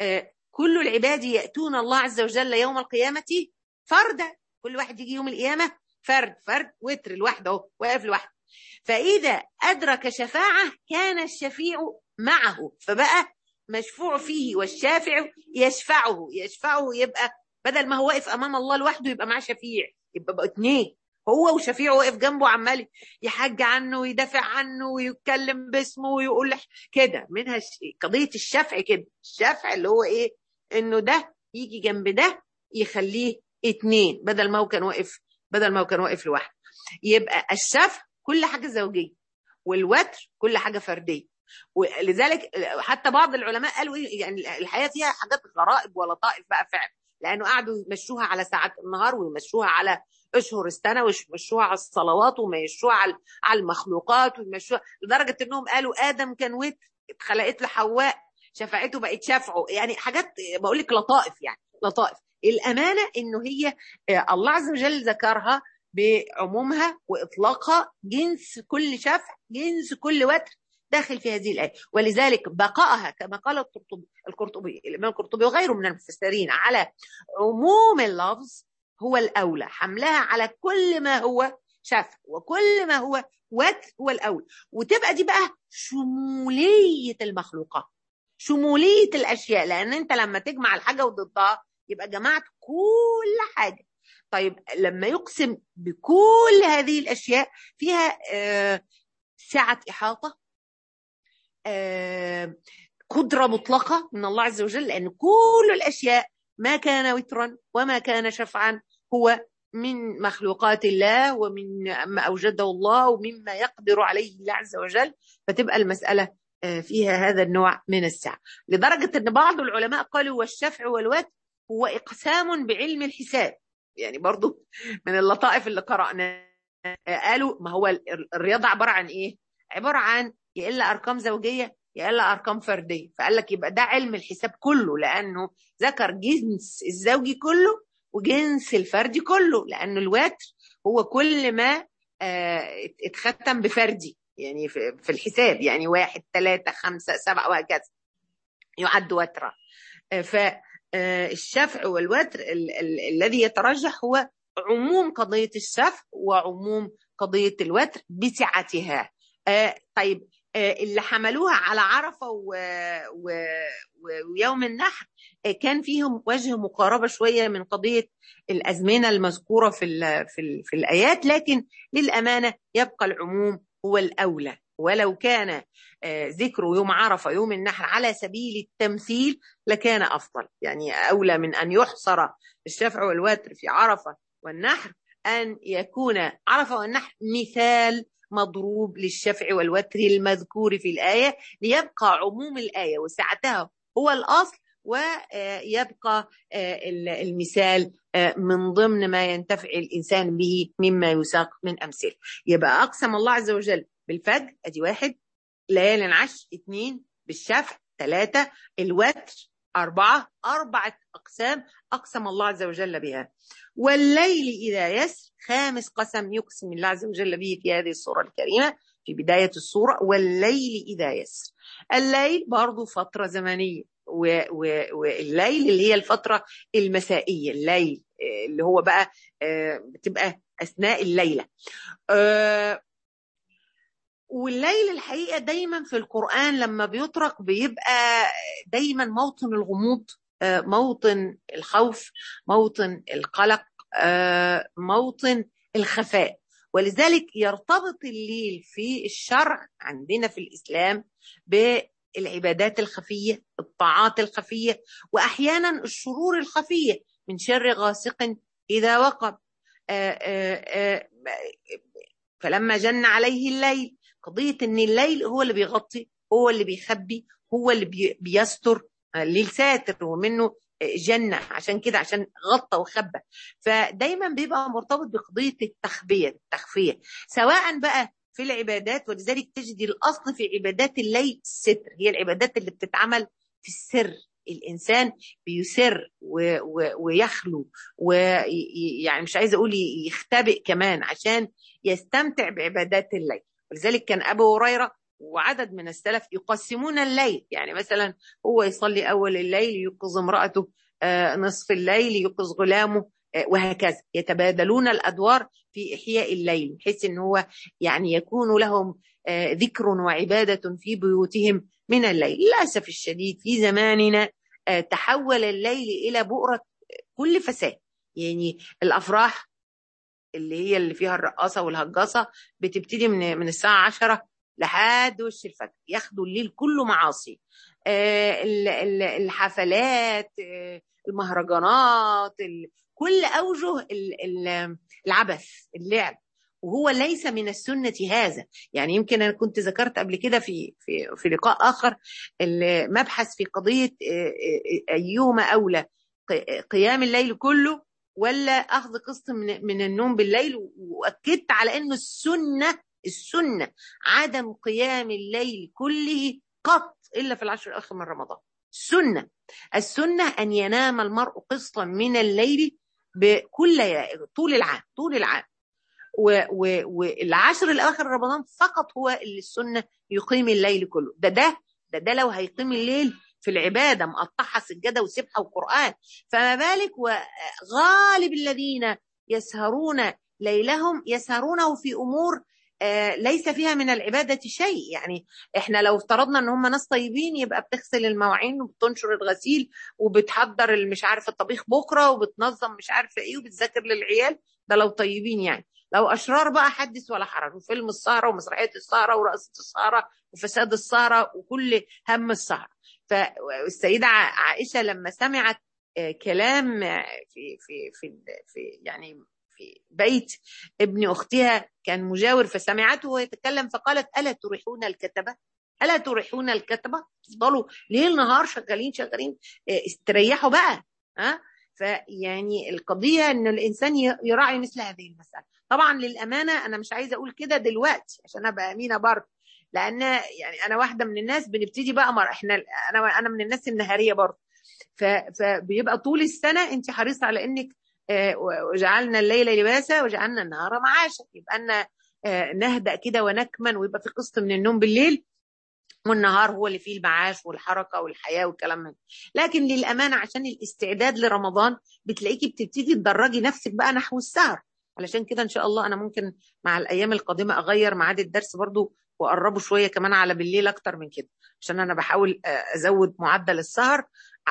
S1: كل العباد يأتون الله عز وجل يوم القيامة فردا كل واحد يجي يوم القيامة فرد فرد وتر لوحده اهو واقف لوحده فإذا أدرك شفاعة كان الشفيع معه فبقى مشفوع فيه والشافع يشفعه يشفعه يبقى بدل ما هو واقف امام الله لوحده يبقى معاه شفيع يبقى بقى اتنين هو وشفيعه واقف جنبه عمال يحج عنه ويدافع عنه ويتكلم باسمه ويقول كده منها قضيه الشفع كده الشفع اللي هو ايه انه ده يجي جنب ده يخليه اتنين بدل ما هو كان واقف بدل ما هو كان واقف لوحده يبقى الشفع كل حاجه زوجيه والوتر كل حاجه فرديه ولذلك حتى بعض العلماء قالوا ايه يعني الحياه فيها حاجات غرائب ولطائف بقى فعلا لانه قعدوا يمشوها على ساعات النهار ويمشوها على اشهر السنه ويمشوها على الصلوات ويمشوها على على المخلوقات ويمشوها لدرجه انهم قالوا ادم كان وتر اتخلقت له حواء شفعته بقت شفعه يعني حاجات بقول لك لطائف يعني لطائف الامانه انه هي الله عز وجل ذكرها بعمومها واطلاقها جنس كل شفع جنس كل وتر داخل في هذه الآية ولذلك بقائها كما قال القرطبي القرطبي الإمام القرطبي وغيره من المفسرين على عموم اللفظ هو الأولى حملها على كل ما هو شفع وكل ما هو وتر هو الاول وتبقى دي بقى شموليه المخلوقات شموليه الاشياء لان انت لما تجمع الحاجه وضدها يبقى جمعت كل حاجه طيب لما يقسم بكل هذه الاشياء فيها آه سعه احاطه آه قدره مطلقه من الله عز وجل لان كل الاشياء ما كان وترا وما كان شفعا هو من مخلوقات الله ومن ما اوجده الله ومما يقدر عليه الله عز وجل فتبقى المساله فيها هذا النوع من السعه لدرجه ان بعض العلماء قالوا والشفع والوتر هو اقسام بعلم الحساب يعني برضو من اللطائف اللي قرأناها قالوا ما هو الرياضة عبارة عن ايه عبارة عن يا إلا أرقام زوجية يا إلا أرقام فردية فقال لك يبقى ده علم الحساب كله لأنه ذكر جنس الزوجي كله وجنس الفردي كله لأنه الوتر هو كل ما اتختم بفردي يعني في الحساب يعني واحد ثلاثة خمسة سبعة وهكذا يعد وترا ف الشفع والوتر ال ال الذي يترجح هو عموم قضية الشفع وعموم قضية الوتر بسعتها آه طيب آه اللي حملوها على عرفة و و ويوم النحر آه كان فيهم وجه مقاربة شوية من قضية الأزمنة المذكورة في ال في, ال في الآيات لكن للأمانة يبقى العموم هو الأولى ولو كان ذكر يوم عرفه يوم النحر على سبيل التمثيل لكان افضل يعني اولى من ان يحصر الشفع والوتر في عرفه والنحر ان يكون عرفه والنحر مثال مضروب للشفع والوتر المذكور في الايه ليبقى عموم الايه وسعتها هو الاصل ويبقى المثال من ضمن ما ينتفع الانسان به مما يساق من امثله يبقى اقسم الله عز وجل بالفجر ادي واحد ليالي العشر اثنين بالشفع ثلاثة الوتر أربعة أربعة أقسام أقسم الله عز وجل بها والليل إذا يسر خامس قسم يقسم الله عز وجل به في هذه السورة الكريمة في بداية السورة والليل إذا يسر الليل برضو فترة زمنية والليل اللي هي الفترة المسائية الليل اللي هو بقى بتبقى أثناء الليلة والليل الحقيقه دايما في القران لما بيطرق بيبقى دايما موطن الغموض موطن الخوف موطن القلق موطن الخفاء ولذلك يرتبط الليل في الشرع عندنا في الاسلام بالعبادات الخفيه الطاعات الخفيه واحيانا الشرور الخفيه من شر غاسق اذا وقب فلما جن عليه الليل قضية ان الليل هو اللي بيغطي هو اللي بيخبي هو اللي بي بيستر الليل ساتر ومنه جنة عشان كده عشان غطى وخبى فدايما بيبقى مرتبط بقضية التخبية التخفية سواء بقى في العبادات ولذلك تجد الأصل في عبادات الليل الستر هي العبادات اللي بتتعمل في السر الانسان بيسر و و ويخلو ويعني مش عايزه اقول يختبئ كمان عشان يستمتع بعبادات الليل ولذلك كان ابو هريره وعدد من السلف يقسمون الليل يعني مثلا هو يصلي اول الليل يوقظ امراته نصف الليل يوقظ غلامه وهكذا يتبادلون الادوار في احياء الليل بحيث ان هو يعني يكون لهم ذكر وعباده في بيوتهم من الليل للاسف الشديد في زماننا تحول الليل الى بؤره كل فساد يعني الافراح اللي هي اللي فيها الرقاصه والهجاصه بتبتدي من من الساعه 10 لحد وش الفجر ياخدوا الليل كله معاصي الحفلات المهرجانات كل اوجه العبث اللعب وهو ليس من السنة هذا يعني يمكن أنا كنت ذكرت قبل كده في, في, في لقاء آخر المبحث في قضية أيهما أولى قيام الليل كله ولا أخذ قسط من, من النوم بالليل وأكدت على أنه السنة السنة عدم قيام الليل كله قط إلا في العشر الأخير من رمضان السنة السنة أن ينام المرء قسطا من الليل بكل طول العام طول العام والعشر الاواخر رمضان فقط هو اللي السنه يقيم الليل كله ده ده ده ده لو هيقيم الليل في العباده مقطعها سجاده وسبحه وقران فما بالك وغالب الذين يسهرون ليلهم يسهرونه في امور ليس فيها من العبادة شيء يعني احنا لو افترضنا ان هم ناس طيبين يبقى بتغسل المواعين وبتنشر الغسيل وبتحضر مش عارف الطبيخ بكرة وبتنظم مش عارفة ايه وبتذاكر للعيال ده لو طيبين يعني لو اشرار بقى حدث ولا حرج وفيلم السهرة ومسرحية السهرة ورقصة السهرة وفساد السهرة وكل هم السهرة فالسيدة عائشة لما سمعت كلام في في في في يعني في بيت ابن اختها كان مجاور فسمعته وهو يتكلم فقالت الا تريحون الكتبه الا تريحون الكتبه تفضلوا ليل نهار شغالين شغالين استريحوا بقى ها فيعني القضيه ان الانسان يراعي مثل هذه المساله طبعا للامانه انا مش عايزه اقول كده دلوقتي عشان ابقى امينه برضه لان يعني انا واحده من الناس بنبتدي بقى مر احنا انا انا من الناس النهاريه برضه فبيبقى طول السنه انت حريصه على انك وجعلنا الليل لباسا وجعلنا النهار معاشا يبقى لنا نهدأ كده ونكمن ويبقى في قسط من النوم بالليل والنهار هو اللي فيه المعاش والحركه والحياه والكلام من لكن للامانه عشان الاستعداد لرمضان بتلاقيكي بتبتدي تدرجي نفسك بقى نحو السهر علشان كده ان شاء الله انا ممكن مع الايام القادمه اغير ميعاد الدرس برضو واقربه شويه كمان على بالليل اكتر من كده عشان انا بحاول ازود معدل السهر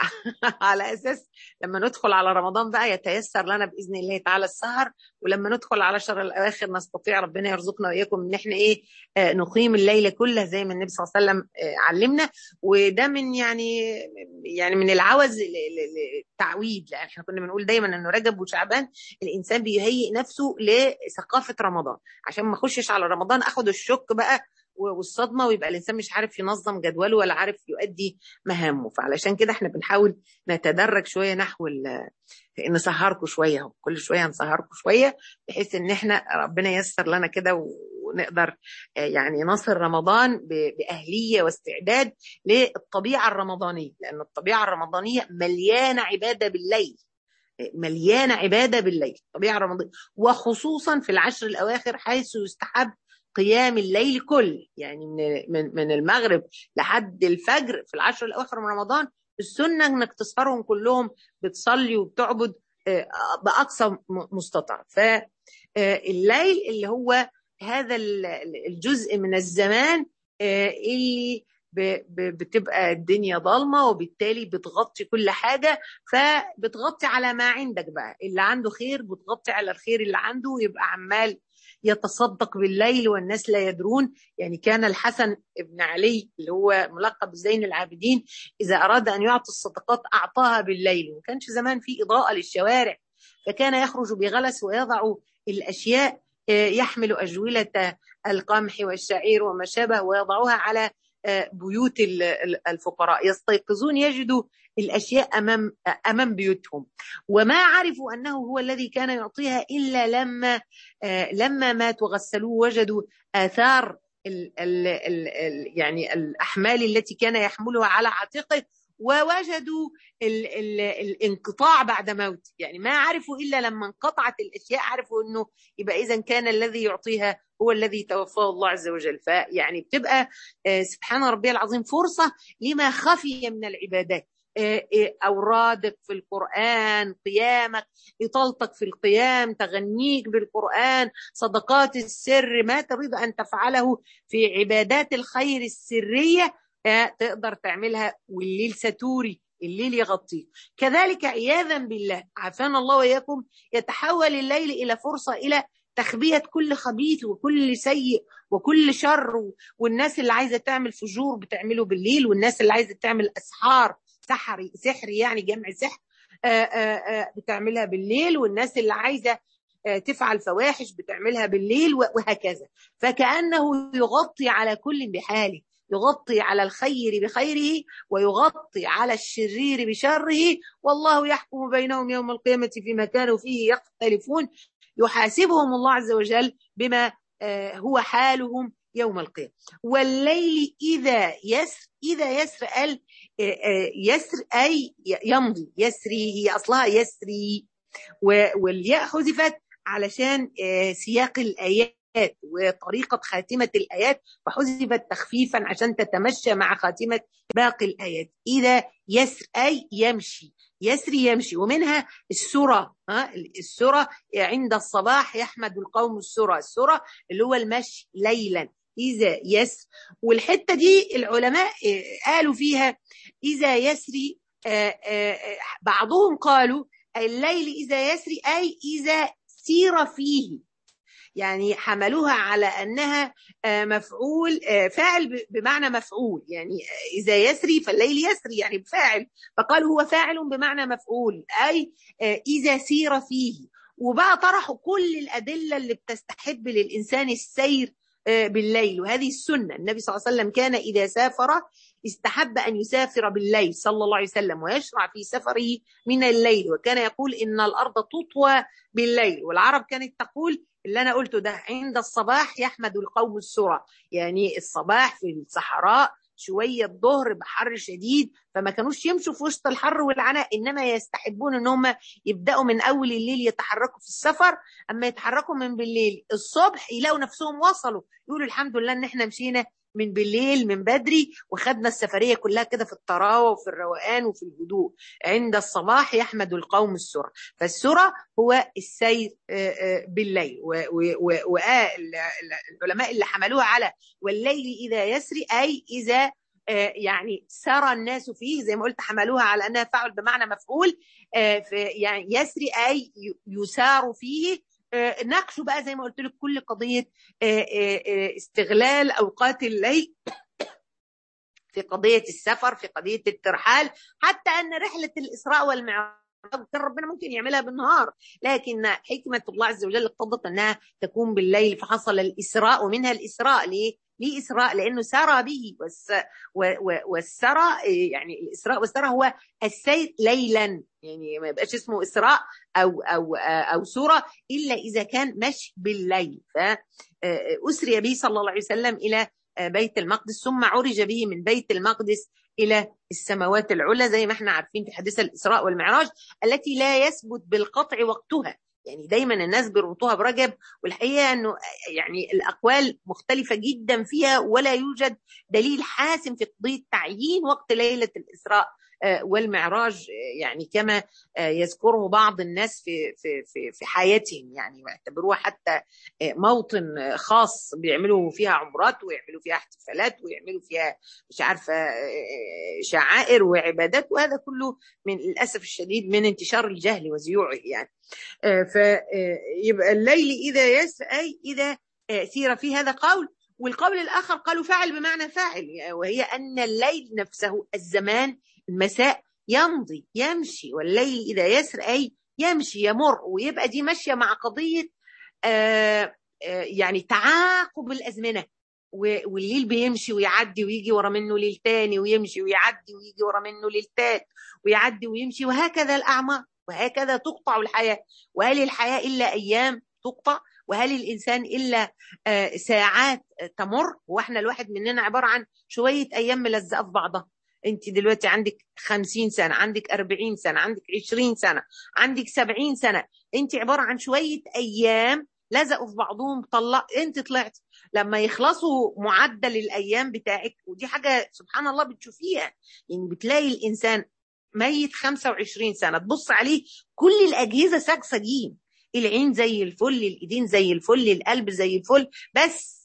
S1: على اساس لما ندخل على رمضان بقى يتيسر لنا باذن الله تعالى السهر ولما ندخل على شهر الاواخر نستطيع ربنا يرزقنا واياكم ان احنا ايه آه نقيم الليله كلها زي ما النبي صلى الله عليه وسلم آه علمنا وده من يعني يعني من العوز للتعويد لان احنا كنا بنقول دايما انه رجب وشعبان الانسان بيهيئ نفسه لثقافه رمضان عشان ما اخشش على رمضان اخد الشك بقى والصدمه ويبقى الانسان مش عارف ينظم جدوله ولا عارف يؤدي مهامه فعلشان كده احنا بنحاول نتدرج شويه نحو نسهركم شويه اهو كل شويه نسهركم شويه بحيث ان احنا ربنا ييسر لنا كده ونقدر يعني نصل رمضان باهليه واستعداد للطبيعه الرمضانيه لان الطبيعه الرمضانيه مليانه عباده بالليل مليانه عباده بالليل الطبيعه الرمضانيه وخصوصا في العشر الاواخر حيث يستحب قيام الليل كل يعني من من من المغرب لحد الفجر في العشر الاواخر من رمضان السنه انك تسهرهم كلهم بتصلي وبتعبد باقصى مستطاع فالليل اللي هو هذا الجزء من الزمان اللي بتبقى الدنيا ضلمه وبالتالي بتغطي كل حاجه فبتغطي على ما عندك بقى اللي عنده خير بتغطي على الخير اللي عنده يبقى عمال يتصدق بالليل والناس لا يدرون يعني كان الحسن بن علي اللي هو ملقب بزين العابدين إذا أراد أن يعطي الصدقات أعطاها بالليل وما كانش زمان في إضاءة للشوارع فكان يخرج بغلس ويضع الأشياء يحمل أجولة القمح والشعير وما شابه ويضعها على بيوت الفقراء يستيقظون يجدوا الاشياء امام امام بيوتهم وما عرفوا انه هو الذي كان يعطيها الا لما لما مات وغسلوه وجدوا اثار ال ال ال ال يعني الاحمال التي كان يحملها على عاتقه ووجدوا ال ال الانقطاع بعد موت يعني ما عرفوا الا لما انقطعت الاشياء عرفوا انه يبقى اذا كان الذي يعطيها هو الذي توفاه الله عز وجل فيعني بتبقى سبحان ربي العظيم فرصه لما خفي من العبادات أورادك في القرآن قيامك إطالتك في القيام تغنيك بالقرآن صدقات السر ما تريد أن تفعله في عبادات الخير السرية تقدر تعملها والليل ستوري الليل يغطيه كذلك عياذا بالله عافانا الله وإياكم يتحول الليل إلى فرصة إلى تخبية كل خبيث وكل سيء وكل شر والناس اللي عايزة تعمل فجور بتعمله بالليل والناس اللي عايزة تعمل أسحار سحري سحري يعني جمع سحر آآ آآ بتعملها بالليل والناس اللي عايزة تفعل فواحش بتعملها بالليل وهكذا فكأنه يغطي على كل بحاله يغطي على الخير بخيره ويغطي على الشرير بشره والله يحكم بينهم يوم القيامة فيما كانوا فيه يختلفون يحاسبهم الله عز وجل بما هو حالهم يوم القيامة والليل إذا يسر إذا يسر قال يسر أي يمضي يسري هي أصلها يسري والياء حذفت علشان سياق الآيات وطريقة خاتمة الآيات فحذفت تخفيفا عشان تتمشى مع خاتمة باقي الآيات إذا يسر أي يمشي يسري يمشي ومنها السرى ها السرى عند الصباح يحمد القوم السرى السرى اللي هو المشي ليلا إذا يسر والحتة دي العلماء قالوا فيها إذا يسري بعضهم قالوا الليل إذا يسري أي إذا سير فيه يعني حملوها على انها مفعول فاعل بمعنى مفعول يعني اذا يسري فالليل يسري يعني بفاعل فقالوا هو فاعل بمعنى مفعول اي اذا سير فيه وبقى طرحوا كل الادله اللي بتستحب للانسان السير بالليل وهذه السنه النبي صلى الله عليه وسلم كان اذا سافر استحب ان يسافر بالليل صلى الله عليه وسلم ويشرع في سفره من الليل وكان يقول ان الارض تطوى بالليل والعرب كانت تقول اللي انا قلته ده عند الصباح يحمد القوم السرى يعني الصباح في الصحراء شويه الظهر بحر شديد فما كانوش يمشوا في وسط الحر والعناء انما يستحبون ان هم يبداوا من اول الليل يتحركوا في السفر اما يتحركوا من بالليل الصبح يلاقوا نفسهم وصلوا يقولوا الحمد لله ان احنا مشينا من بالليل من بدري وخدنا السفريه كلها كده في الطراوه وفي الروقان وفي الهدوء عند الصباح يحمد القوم السرى فالسرى هو السير بالليل والعلماء اللي حملوها على والليل اذا يسري اي اذا يعني سرى الناس فيه زي ما قلت حملوها على انها فعل بمعنى مفعول يعني يسري اي يسار فيه ناقشوا بقى زي ما قلت لك كل قضيه استغلال اوقات الليل في قضيه السفر في قضيه الترحال حتى ان رحله الاسراء والمعراج كان ربنا ممكن يعملها بالنهار لكن حكمه الله عز وجل اقتضت انها تكون بالليل فحصل الاسراء ومنها الاسراء ليه؟ ليه اسراء؟ لانه سرى به والسرى يعني الاسراء والسرى هو السير ليلا يعني ما يبقاش اسمه اسراء او او او سوره الا اذا كان مشي بالليل فاسري به صلى الله عليه وسلم الى بيت المقدس ثم عرج به من بيت المقدس الى السماوات العلى زي ما احنا عارفين في حديث الاسراء والمعراج التي لا يثبت بالقطع وقتها يعني دايما الناس بيربطوها برجب والحقيقه انه يعني الاقوال مختلفه جدا فيها ولا يوجد دليل حاسم في قضيه تعيين وقت ليله الاسراء والمعراج يعني كما يذكره بعض الناس في في في في حياتهم يعني يعتبروها حتى موطن خاص بيعملوا فيها عمرات ويعملوا فيها احتفالات ويعملوا فيها مش عارفه شعائر وعبادات وهذا كله من للاسف الشديد من انتشار الجهل وزيوعه يعني فيبقى الليل اذا يس اي اذا سير في هذا قول والقول الاخر قالوا فاعل بمعنى فاعل وهي ان الليل نفسه الزمان المساء يمضي يمشي والليل إذا يسر أي يمشي يمر ويبقى دي ماشية مع قضية آآ آآ يعني تعاقب الأزمنة والليل بيمشي ويعدي ويجي ورا منه ليل تاني ويمشي ويعدي ويجي ورا منه ليل تالت ويعدي ويمشي وهكذا الأعمار وهكذا تقطع الحياة وهل الحياة إلا أيام تقطع وهل الإنسان إلا ساعات تمر واحنا الواحد مننا عبارة عن شوية أيام ملزقة في بعضها انت دلوقتي عندك خمسين سنة عندك أربعين سنة عندك عشرين سنة عندك سبعين سنة انت عبارة عن شوية أيام لزقوا في بعضهم طلع انت طلعت لما يخلصوا معدل الأيام بتاعك ودي حاجة سبحان الله بتشوفيها يعني بتلاقي الإنسان ميت 25 سنة تبص عليه كل الأجهزة ساجساجين العين زي الفل الإيدين زي الفل القلب زي الفل بس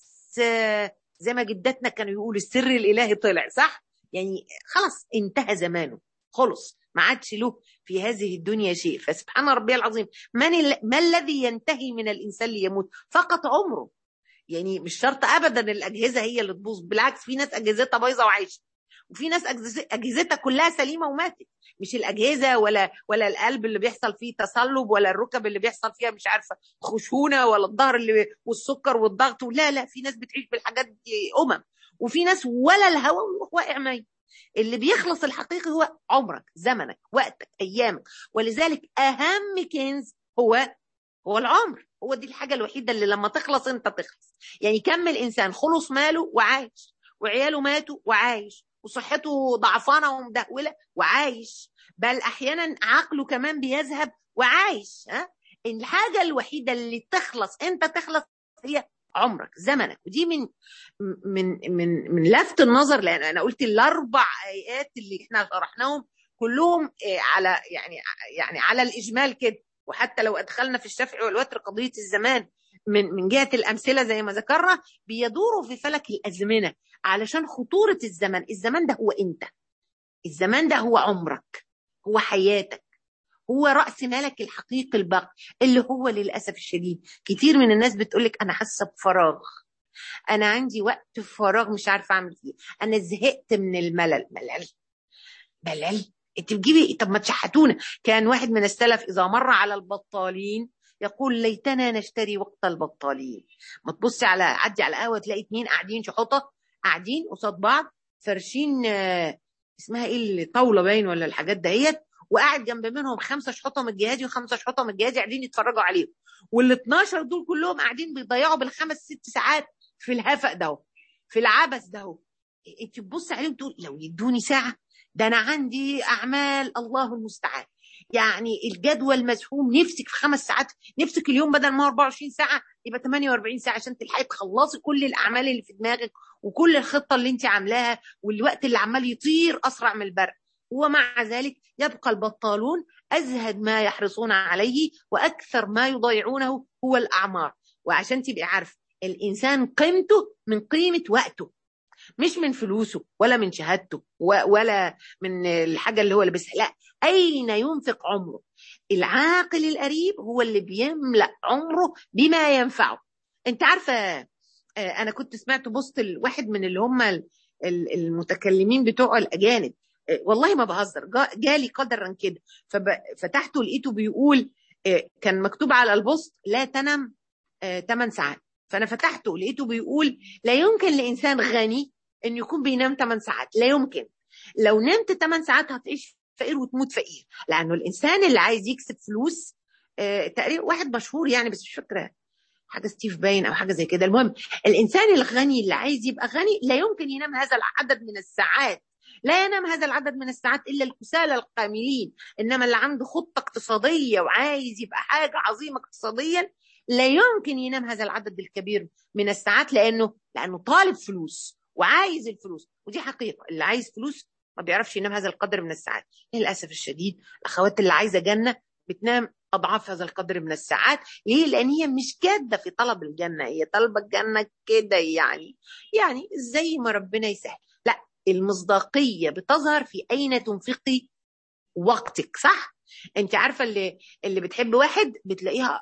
S1: زي ما جداتنا كانوا يقولوا السر الإلهي طلع صح؟ يعني خلاص انتهى زمانه خلص ما عادش له في هذه الدنيا شيء فسبحان ربي العظيم من ال... ما الذي ينتهي من الانسان ليموت فقط عمره يعني مش شرط ابدا الاجهزه هي اللي تبوظ بالعكس في ناس اجهزتها بايظه وعايشه وفي ناس اجهزتها كلها سليمه وماتت مش الاجهزه ولا ولا القلب اللي بيحصل فيه تصلب ولا الركب اللي بيحصل فيها مش عارفه خشونه ولا الظهر اللي والسكر والضغط لا لا في ناس بتعيش بالحاجات دي امم وفي ناس ولا الهواء ويروح واقع ميت اللي بيخلص الحقيقي هو عمرك زمنك وقتك ايامك ولذلك اهم كنز هو هو العمر هو دي الحاجه الوحيده اللي لما تخلص انت تخلص يعني كم الانسان خلص ماله وعايش وعياله ماتوا وعايش وصحته ضعفانه ومدهوله وعايش بل احيانا عقله كمان بيذهب وعايش ها الحاجه الوحيده اللي تخلص انت تخلص هي عمرك زمنك ودي من من من من لفت النظر لان انا قلت الاربع ايات اللي احنا شرحناهم كلهم على يعني يعني على الاجمال كده وحتى لو ادخلنا في الشفع والوتر قضيه الزمان من من جهه الامثله زي ما ذكرنا بيدوروا في فلك الازمنه علشان خطوره الزمن الزمان ده هو انت الزمان ده هو عمرك هو حياتك هو راس مالك الحقيقي الباقي اللي هو للاسف الشديد كتير من الناس بتقولك انا حاسه بفراغ انا عندي وقت فراغ مش عارفه اعمل فيه انا زهقت من الملل ملل ملل انت بتجيبي طب ما تشحتونا كان واحد من السلف اذا مر على البطالين يقول ليتنا نشتري وقت البطالين ما تبصي على عدي على قهوه تلاقي اتنين قاعدين شحوطه قاعدين قصاد بعض فرشين اسمها ايه الطاوله باين ولا الحاجات دهيت وقاعد جنب منهم خمسه شحوطه من الجهادي وخمسه شحوطه من الجهادي قاعدين يتفرجوا عليهم وال 12 دول كلهم قاعدين بيضيعوا بالخمس ست ساعات في الهفق ده في العبث ده انت تبص عليهم تقول لو يدوني ساعه ده انا عندي اعمال الله المستعان يعني الجدول مزحوم نفسك في خمس ساعات نفسك اليوم بدل ما 24 ساعه يبقى 48 ساعه عشان تلحقي تخلصي كل الاعمال اللي في دماغك وكل الخطه اللي انت عاملاها والوقت اللي عمال يطير اسرع من البرق ومع ذلك يبقى البطالون ازهد ما يحرصون عليه واكثر ما يضيعونه هو الاعمار وعشان تبقي عارفه الانسان قيمته من قيمه وقته مش من فلوسه ولا من شهادته ولا من الحاجه اللي هو لابسها لا اين ينفق عمره العاقل القريب هو اللي بيملا عمره بما ينفعه انت عارفه انا كنت سمعت بوست واحد من اللي هم المتكلمين بتوع الاجانب والله ما بهزر جالي قدرا كده ففتحته لقيته بيقول كان مكتوب على البوست لا تنم 8 ساعات فانا فتحته لقيته بيقول لا يمكن لانسان غني انه يكون بينام 8 ساعات لا يمكن لو نمت 8 ساعات هتعيش فقير وتموت فقير لانه الانسان اللي عايز يكسب فلوس آه تقريبا واحد مشهور يعني بس مش فاكره حاجه ستيف باين او حاجه زي كده المهم الانسان الغني اللي عايز يبقى غني لا يمكن ينام هذا العدد من الساعات لا ينام هذا العدد من الساعات الا الكسالى القاملين انما اللي عنده خطه اقتصاديه وعايز يبقى حاجه عظيمه اقتصاديا لا يمكن ينام هذا العدد الكبير من الساعات لانه لانه طالب فلوس وعايز الفلوس ودي حقيقه اللي عايز فلوس ما بيعرفش ينام هذا القدر من الساعات للاسف الشديد الاخوات اللي عايزه جنه بتنام اضعاف هذا القدر من الساعات ليه لان هي مش جاده في طلب الجنه هي طالبه الجنه كده يعني يعني زي ما ربنا يسهل لا المصداقيه بتظهر في اين تنفقي وقتك صح انت عارفه اللي اللي بتحب واحد بتلاقيها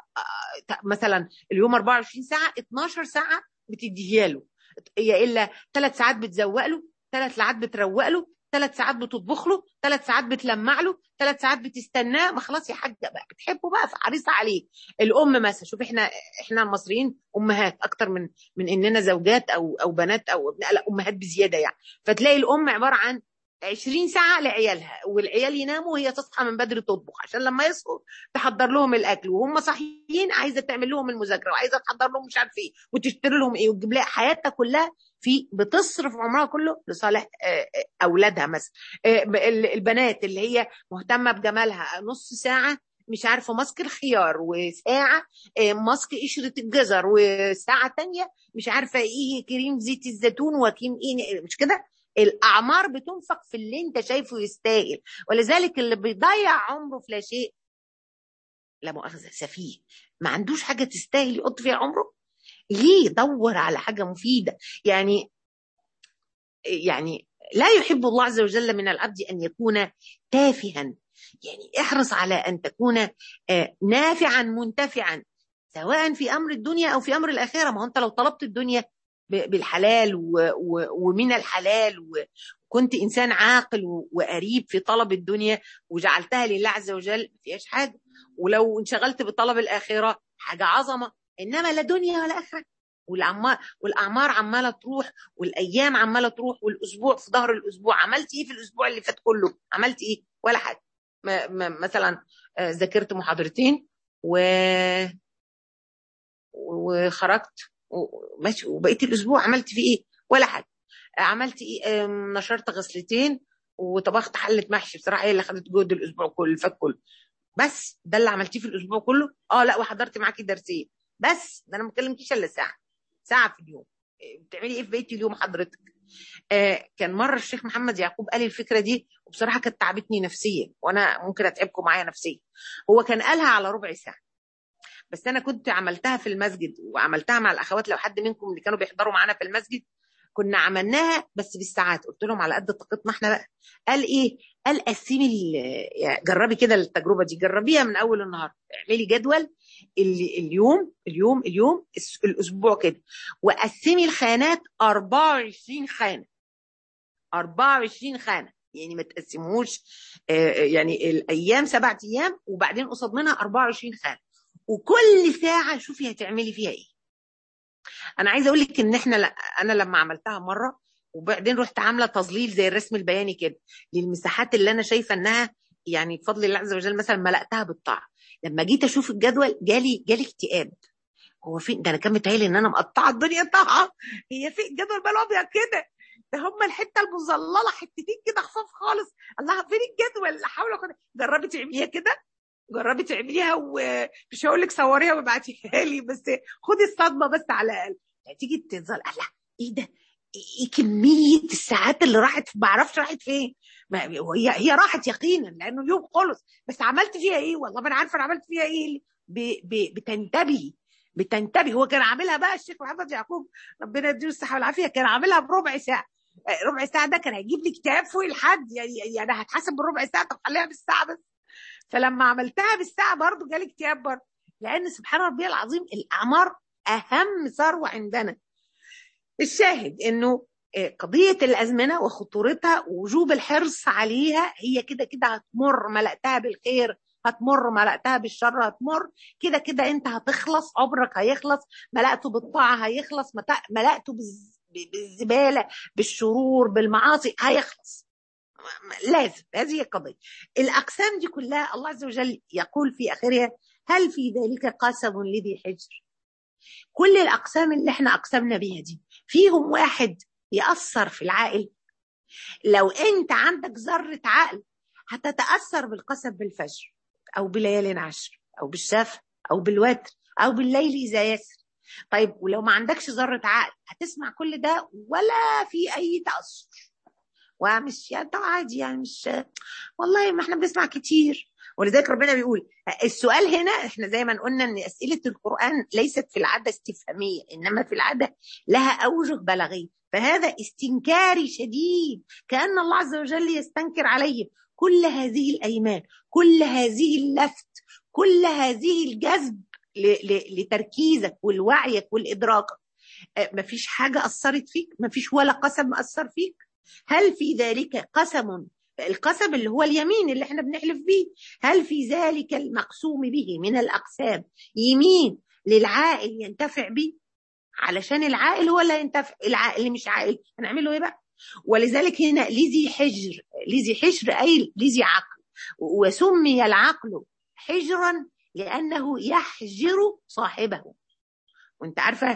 S1: مثلا اليوم 24 ساعه 12 ساعه بتديها له هي الا ثلاث ساعات بتزوق له ثلاث ساعات بتروق له ثلاث ساعات بتطبخ له ثلاث ساعات بتلمع له ثلاث ساعات بتستناه ما خلاص يا حاجه بقى بتحبه بقى فحريصه عليه الام مثلا شوف احنا احنا المصريين امهات اكتر من من اننا زوجات او او بنات او ابناء لا امهات بزياده يعني فتلاقي الام عباره عن 20 ساعة لعيالها والعيال يناموا وهي تصحى من بدري تطبخ عشان لما يصحوا تحضر لهم الأكل وهم صاحيين عايزة تعمل لهم المذاكرة وعايزة تحضر لهم مش عارف إيه وتشتري لهم إيه وتجيب لها حياتها كلها في بتصرف عمرها كله لصالح أولادها مثلا البنات اللي هي مهتمة بجمالها نص ساعة مش عارفة ماسك الخيار وساعة ماسك قشرة الجزر وساعة تانية مش عارفة ايه كريم زيت الزيتون وكريم ايه مش كده الاعمار بتنفق في اللي انت شايفه يستاهل ولذلك اللي بيضيع عمره في لا شيء لا مؤاخذه سفيه ما عندوش حاجه تستاهل يحط فيها عمره ليه دور على حاجه مفيده يعني يعني لا يحب الله عز وجل من العبد ان يكون تافها يعني احرص على ان تكون نافعا منتفعا سواء في امر الدنيا او في امر الاخره ما هو انت لو طلبت الدنيا بالحلال و... و... ومن الحلال وكنت انسان عاقل وقريب في طلب الدنيا وجعلتها لله عز وجل ما فيهاش حاجه ولو انشغلت بطلب الاخره حاجه عظمه انما لا دنيا ولا اخره والعمار والاعمار عماله تروح والايام عماله تروح والاسبوع في ظهر الاسبوع عملت ايه في الاسبوع اللي فات كله عملت ايه ولا حاجه ما ما مثلا ذاكرت محاضرتين و وخرجت ماشي وبقيت الاسبوع عملت فيه ايه ولا حاجه عملت ايه نشرت غسلتين وطبخت حله محشي بصراحه هي اللي خدت جهد الاسبوع كله الفات كله بس ده اللي عملتيه في الاسبوع كله اه لا وحضرت معاكي درسين بس ده انا ما كلمتكيش الا ساعه ساعه في اليوم بتعملي ايه في بيت اليوم حضرتك آه كان مره الشيخ محمد يعقوب قال الفكره دي وبصراحه كانت تعبتني نفسيا وانا ممكن اتعبكم معايا نفسيا هو كان قالها على ربع ساعه بس انا كنت عملتها في المسجد وعملتها مع الاخوات لو حد منكم اللي كانوا بيحضروا معانا في المسجد كنا عملناها بس بالساعات قلت لهم على قد طاقتنا احنا بقى قال ايه قال قسمي جربي كده التجربه دي جربيها من اول النهار اعملي جدول اللي اليوم اليوم اليوم الاسبوع كده وقسمي الخانات 24 خانه 24 خانه يعني ما تقسموش يعني الايام سبعة ايام وبعدين قصاد منها 24 خانه وكل ساعه شوفي هتعملي فيها ايه انا عايزه اقول لك ان احنا انا لما عملتها مره وبعدين رحت عامله تظليل زي الرسم البياني كده للمساحات اللي انا شايفه انها يعني بفضل الله عز وجل مثلا ملأتها بالطاعه لما جيت اشوف الجدول جالي جالي اكتئاب هو فين ده انا كان متهيألي ان انا مقطعه الدنيا طاعه هي في الجدول بقى ابيض كده ده هم الحته المظلله حتتين كده خفاف خالص الله فين الجدول حاول جربي تعمليها كده جربي تعمليها ومش هقول لك صوريها وابعتيها لي بس خدي الصدمه بس على الاقل تيجي تظل الله ايه ده ايه كميه الساعات اللي راحت ما اعرفش راحت فين هي هي راحت يقينا لانه اليوم خلص بس عملت فيها ايه والله ما انا عارفه انا عملت فيها ايه ب... ب... بتنتبهي بتنتبهي هو كان عاملها بقى الشيخ محمد يعقوب ربنا يديله الصحه والعافيه كان عاملها بربع ساعه ربع ساعه ده كان هيجيب لي كتاب فوق الحد يعني يعني هتحاسب بالربع ساعه طب خليها بالساعه بس فلما عملتها بالساعه برضه جالي اكتئاب برضه لان سبحان ربي العظيم الاعمار اهم ثروه عندنا الشاهد انه قضية الأزمنة وخطورتها ووجوب الحرص عليها هي كده كده هتمر ملأتها بالخير هتمر ملأتها بالشر هتمر كده كده انت هتخلص عمرك هيخلص ملأته بالطاعة هيخلص ملأته بالزبالة بالشرور بالمعاصي هيخلص لازم هذه القضية الأقسام دي كلها الله عز وجل يقول في آخرها هل في ذلك قسم لذي حجر كل الأقسام اللي احنا أقسمنا بيها دي فيهم واحد يأثر في العقل لو انت عندك ذرة عقل هتتأثر بالقسم بالفجر أو بليال عشر أو بالشفع أو بالوتر أو بالليل إذا يسر طيب ولو ما عندكش ذرة عقل هتسمع كل ده ولا في أي تأثر ومش يعني عادي يعني مش والله ما احنا بنسمع كتير ولذلك ربنا بيقول السؤال هنا احنا زي ما قلنا ان اسئله القران ليست في العاده استفهاميه انما في العاده لها اوجه بلاغيه فهذا استنكاري شديد كان الله عز وجل يستنكر عليه كل هذه الايمان كل هذه اللفت كل هذه الجذب لتركيزك ولوعيك والادراكك مفيش حاجه اثرت فيك مفيش ولا قسم اثر فيك هل في ذلك قسم القسم اللي هو اليمين اللي احنا بنحلف بيه هل في ذلك المقسوم به من الأقسام يمين للعائل ينتفع به علشان العائل هو اللي ينتفع العائل اللي مش عائل هنعمله ايه بقى ولذلك هنا لذي حجر لذي حجر أي لذي عقل وسمي العقل حجرا لأنه يحجر صاحبه وانت عارفة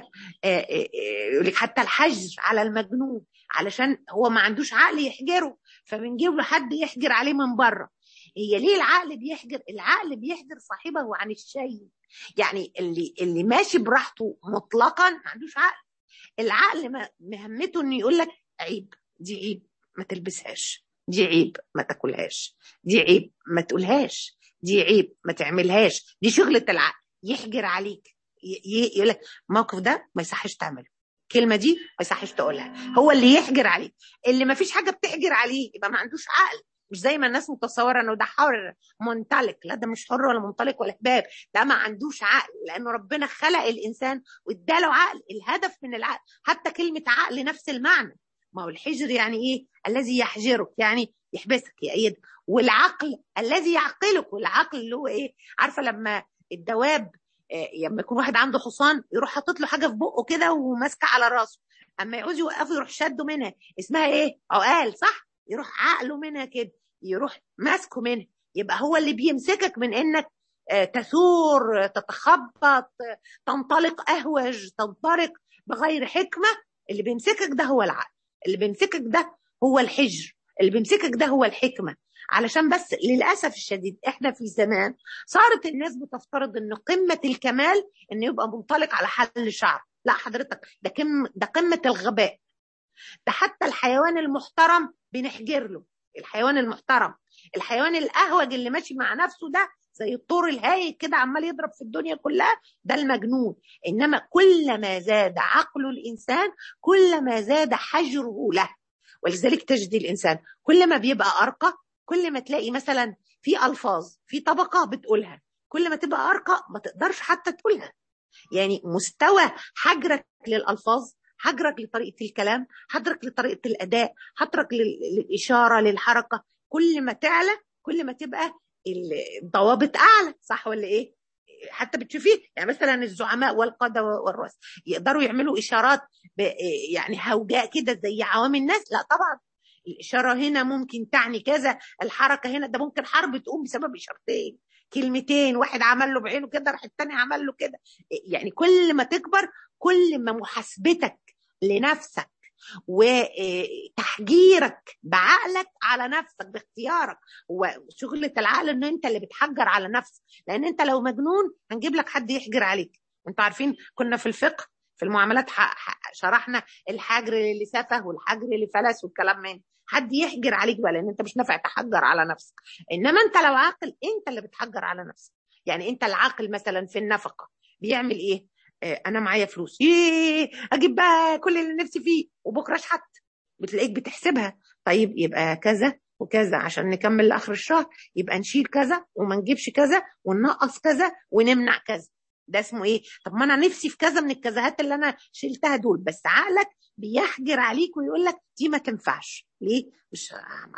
S1: يقول لك حتى الحجر على المجنون علشان هو ما عندوش عقل يحجره فبنجيب له حد يحجر عليه من بره هي ليه العقل بيحجر العقل بيحجر صاحبه عن الشيء يعني اللي اللي ماشي براحته مطلقا ما عندوش عقل العقل مهمته انه يقول لك عيب دي عيب ما تلبسهاش دي عيب ما تاكلهاش دي عيب ما تقولهاش دي عيب ما تعملهاش دي شغلة العقل يحجر عليك يقول لك الموقف ده ما يصحش تعمله الكلمه دي ما يصحش تقولها هو اللي يحجر عليه اللي ما فيش حاجه بتحجر عليه يبقى ما عندوش عقل مش زي ما الناس متصوره انه ده حر منطلق لا ده مش حر ولا منطلق ولا حباب ده ما عندوش عقل لانه ربنا خلق الانسان واداله عقل الهدف من العقل حتى كلمه عقل نفس المعنى ما هو الحجر يعني ايه الذي يحجرك يعني يحبسك يأيد والعقل الذي يعقلك والعقل اللي هو ايه عارفه لما الدواب لما يكون واحد عنده حصان يروح حاطط له حاجه في بقه كده وماسكه على راسه اما يعوز يوقفه يروح شده منها اسمها ايه عقال صح يروح عقله منها كده يروح ماسكه منها يبقى هو اللي بيمسكك من انك تثور تتخبط تنطلق اهوج تنطلق بغير حكمه اللي بيمسكك ده هو العقل اللي بيمسكك ده هو الحجر اللي بيمسكك ده هو الحكمه علشان بس للاسف الشديد احنا في زمان صارت الناس بتفترض ان قمه الكمال ان يبقى منطلق على حل شعر لا حضرتك ده كم ده قمه الغباء ده حتى الحيوان المحترم بنحجر له الحيوان المحترم الحيوان الاهوج اللي ماشي مع نفسه ده زي الطور الهايج كده عمال يضرب في الدنيا كلها ده المجنون انما كلما زاد عقل الانسان كلما زاد حجره له ولذلك تجد الانسان كل ما بيبقى ارقى كل ما تلاقي مثلا في الفاظ في طبقه بتقولها كل ما تبقى ارقى ما تقدرش حتى تقولها يعني مستوى حجرك للالفاظ حجرك لطريقه الكلام حجرك لطريقه الاداء حجرك للاشاره للحركه كل ما تعلى كل ما تبقى الضوابط اعلى صح ولا ايه حتى بتشوفيه يعني مثلا الزعماء والقاده والرؤساء يقدروا يعملوا اشارات يعني هوجاء كده زي عوام الناس لا طبعا الاشاره هنا ممكن تعني كذا الحركه هنا ده ممكن حرب تقوم بسبب اشارتين كلمتين واحد عمل له بعينه كده راح التاني عمل له كده يعني كل ما تكبر كل ما محاسبتك لنفسك وتحجيرك بعقلك على نفسك باختيارك وشغلة العقل ان انت اللي بتحجر على نفسك لان انت لو مجنون هنجيب لك حد يحجر عليك انتوا عارفين كنا في الفقه في المعاملات شرحنا الحجر اللي سفه والحجر اللي فلس والكلام من حد يحجر عليك بقى لان انت مش نافع تحجر على نفسك انما انت لو عاقل انت اللي بتحجر على نفسك يعني انت العاقل مثلا في النفقه بيعمل ايه انا معايا فلوس ايه اجيب بقى كل اللي نفسي فيه وبكره اشحت بتلاقيك بتحسبها طيب يبقى كذا وكذا عشان نكمل لاخر الشهر يبقى نشيل كذا وما نجيبش كذا وننقص كذا ونمنع كذا ده اسمه ايه طب ما انا نفسي في كذا من الكذاهات اللي انا شلتها دول بس عقلك بيحجر عليك ويقول لك دي ما تنفعش ليه مش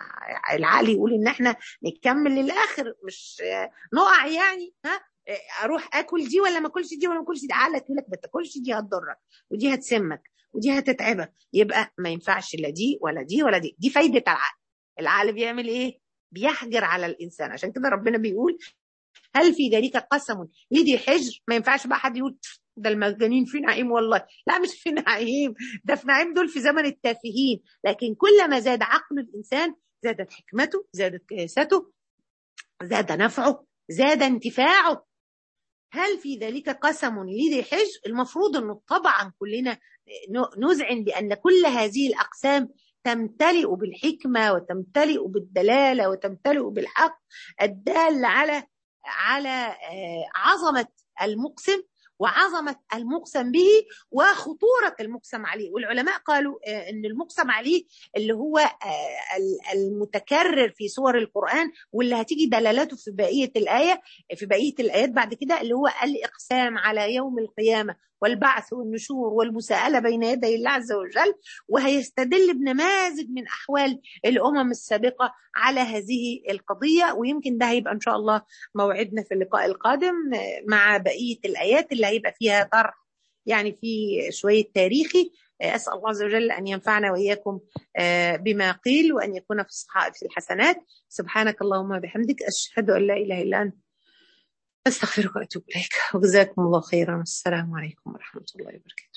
S1: العقل يقول ان احنا نكمل للاخر مش نقع يعني ها اروح اكل دي ولا ما اكلش دي ولا ما اكلش دي عقلك يقول لك ما تاكلش دي هتضرك ودي هتسمك ودي هتتعبك يبقى ما ينفعش لا دي ولا دي ولا دي دي فايده العقل العقل بيعمل ايه بيحجر على الانسان عشان كده ربنا بيقول هل في ذلك قسم لذي حجر ما ينفعش بقى حد يقول ده المجانين في نعيم والله لا مش في نعيم ده في نعيم دول في زمن التافهين لكن كلما زاد عقل الانسان زادت حكمته زادت كياسته زاد نفعه زاد انتفاعه هل في ذلك قسم لذي حجر المفروض انه طبعا كلنا نذعن بان كل هذه الاقسام تمتلئ بالحكمه وتمتلئ بالدلاله وتمتلئ بالحق الدال على على عظمه المقسم وعظمه المقسم به وخطوره المقسم عليه والعلماء قالوا ان المقسم عليه اللي هو المتكرر في سور القران واللي هتيجي دلالته في بقيه الايه في بقيه الايات بعد كده اللي هو الاقسام على يوم القيامه والبعث والنشور والمساءله بين يدي الله عز وجل وهيستدل بنماذج من احوال الامم السابقه على هذه القضيه ويمكن ده هيبقى ان شاء الله موعدنا في اللقاء القادم مع بقيه الايات اللي هيبقى فيها طرح يعني في شويه تاريخي اسال الله عز وجل ان ينفعنا واياكم بما قيل وان يكون في الصحائف الحسنات سبحانك اللهم وبحمدك اشهد ان لا اله الا انت استغفرك واتوب اليك وجزاكم الله خيرا والسلام عليكم ورحمه الله وبركاته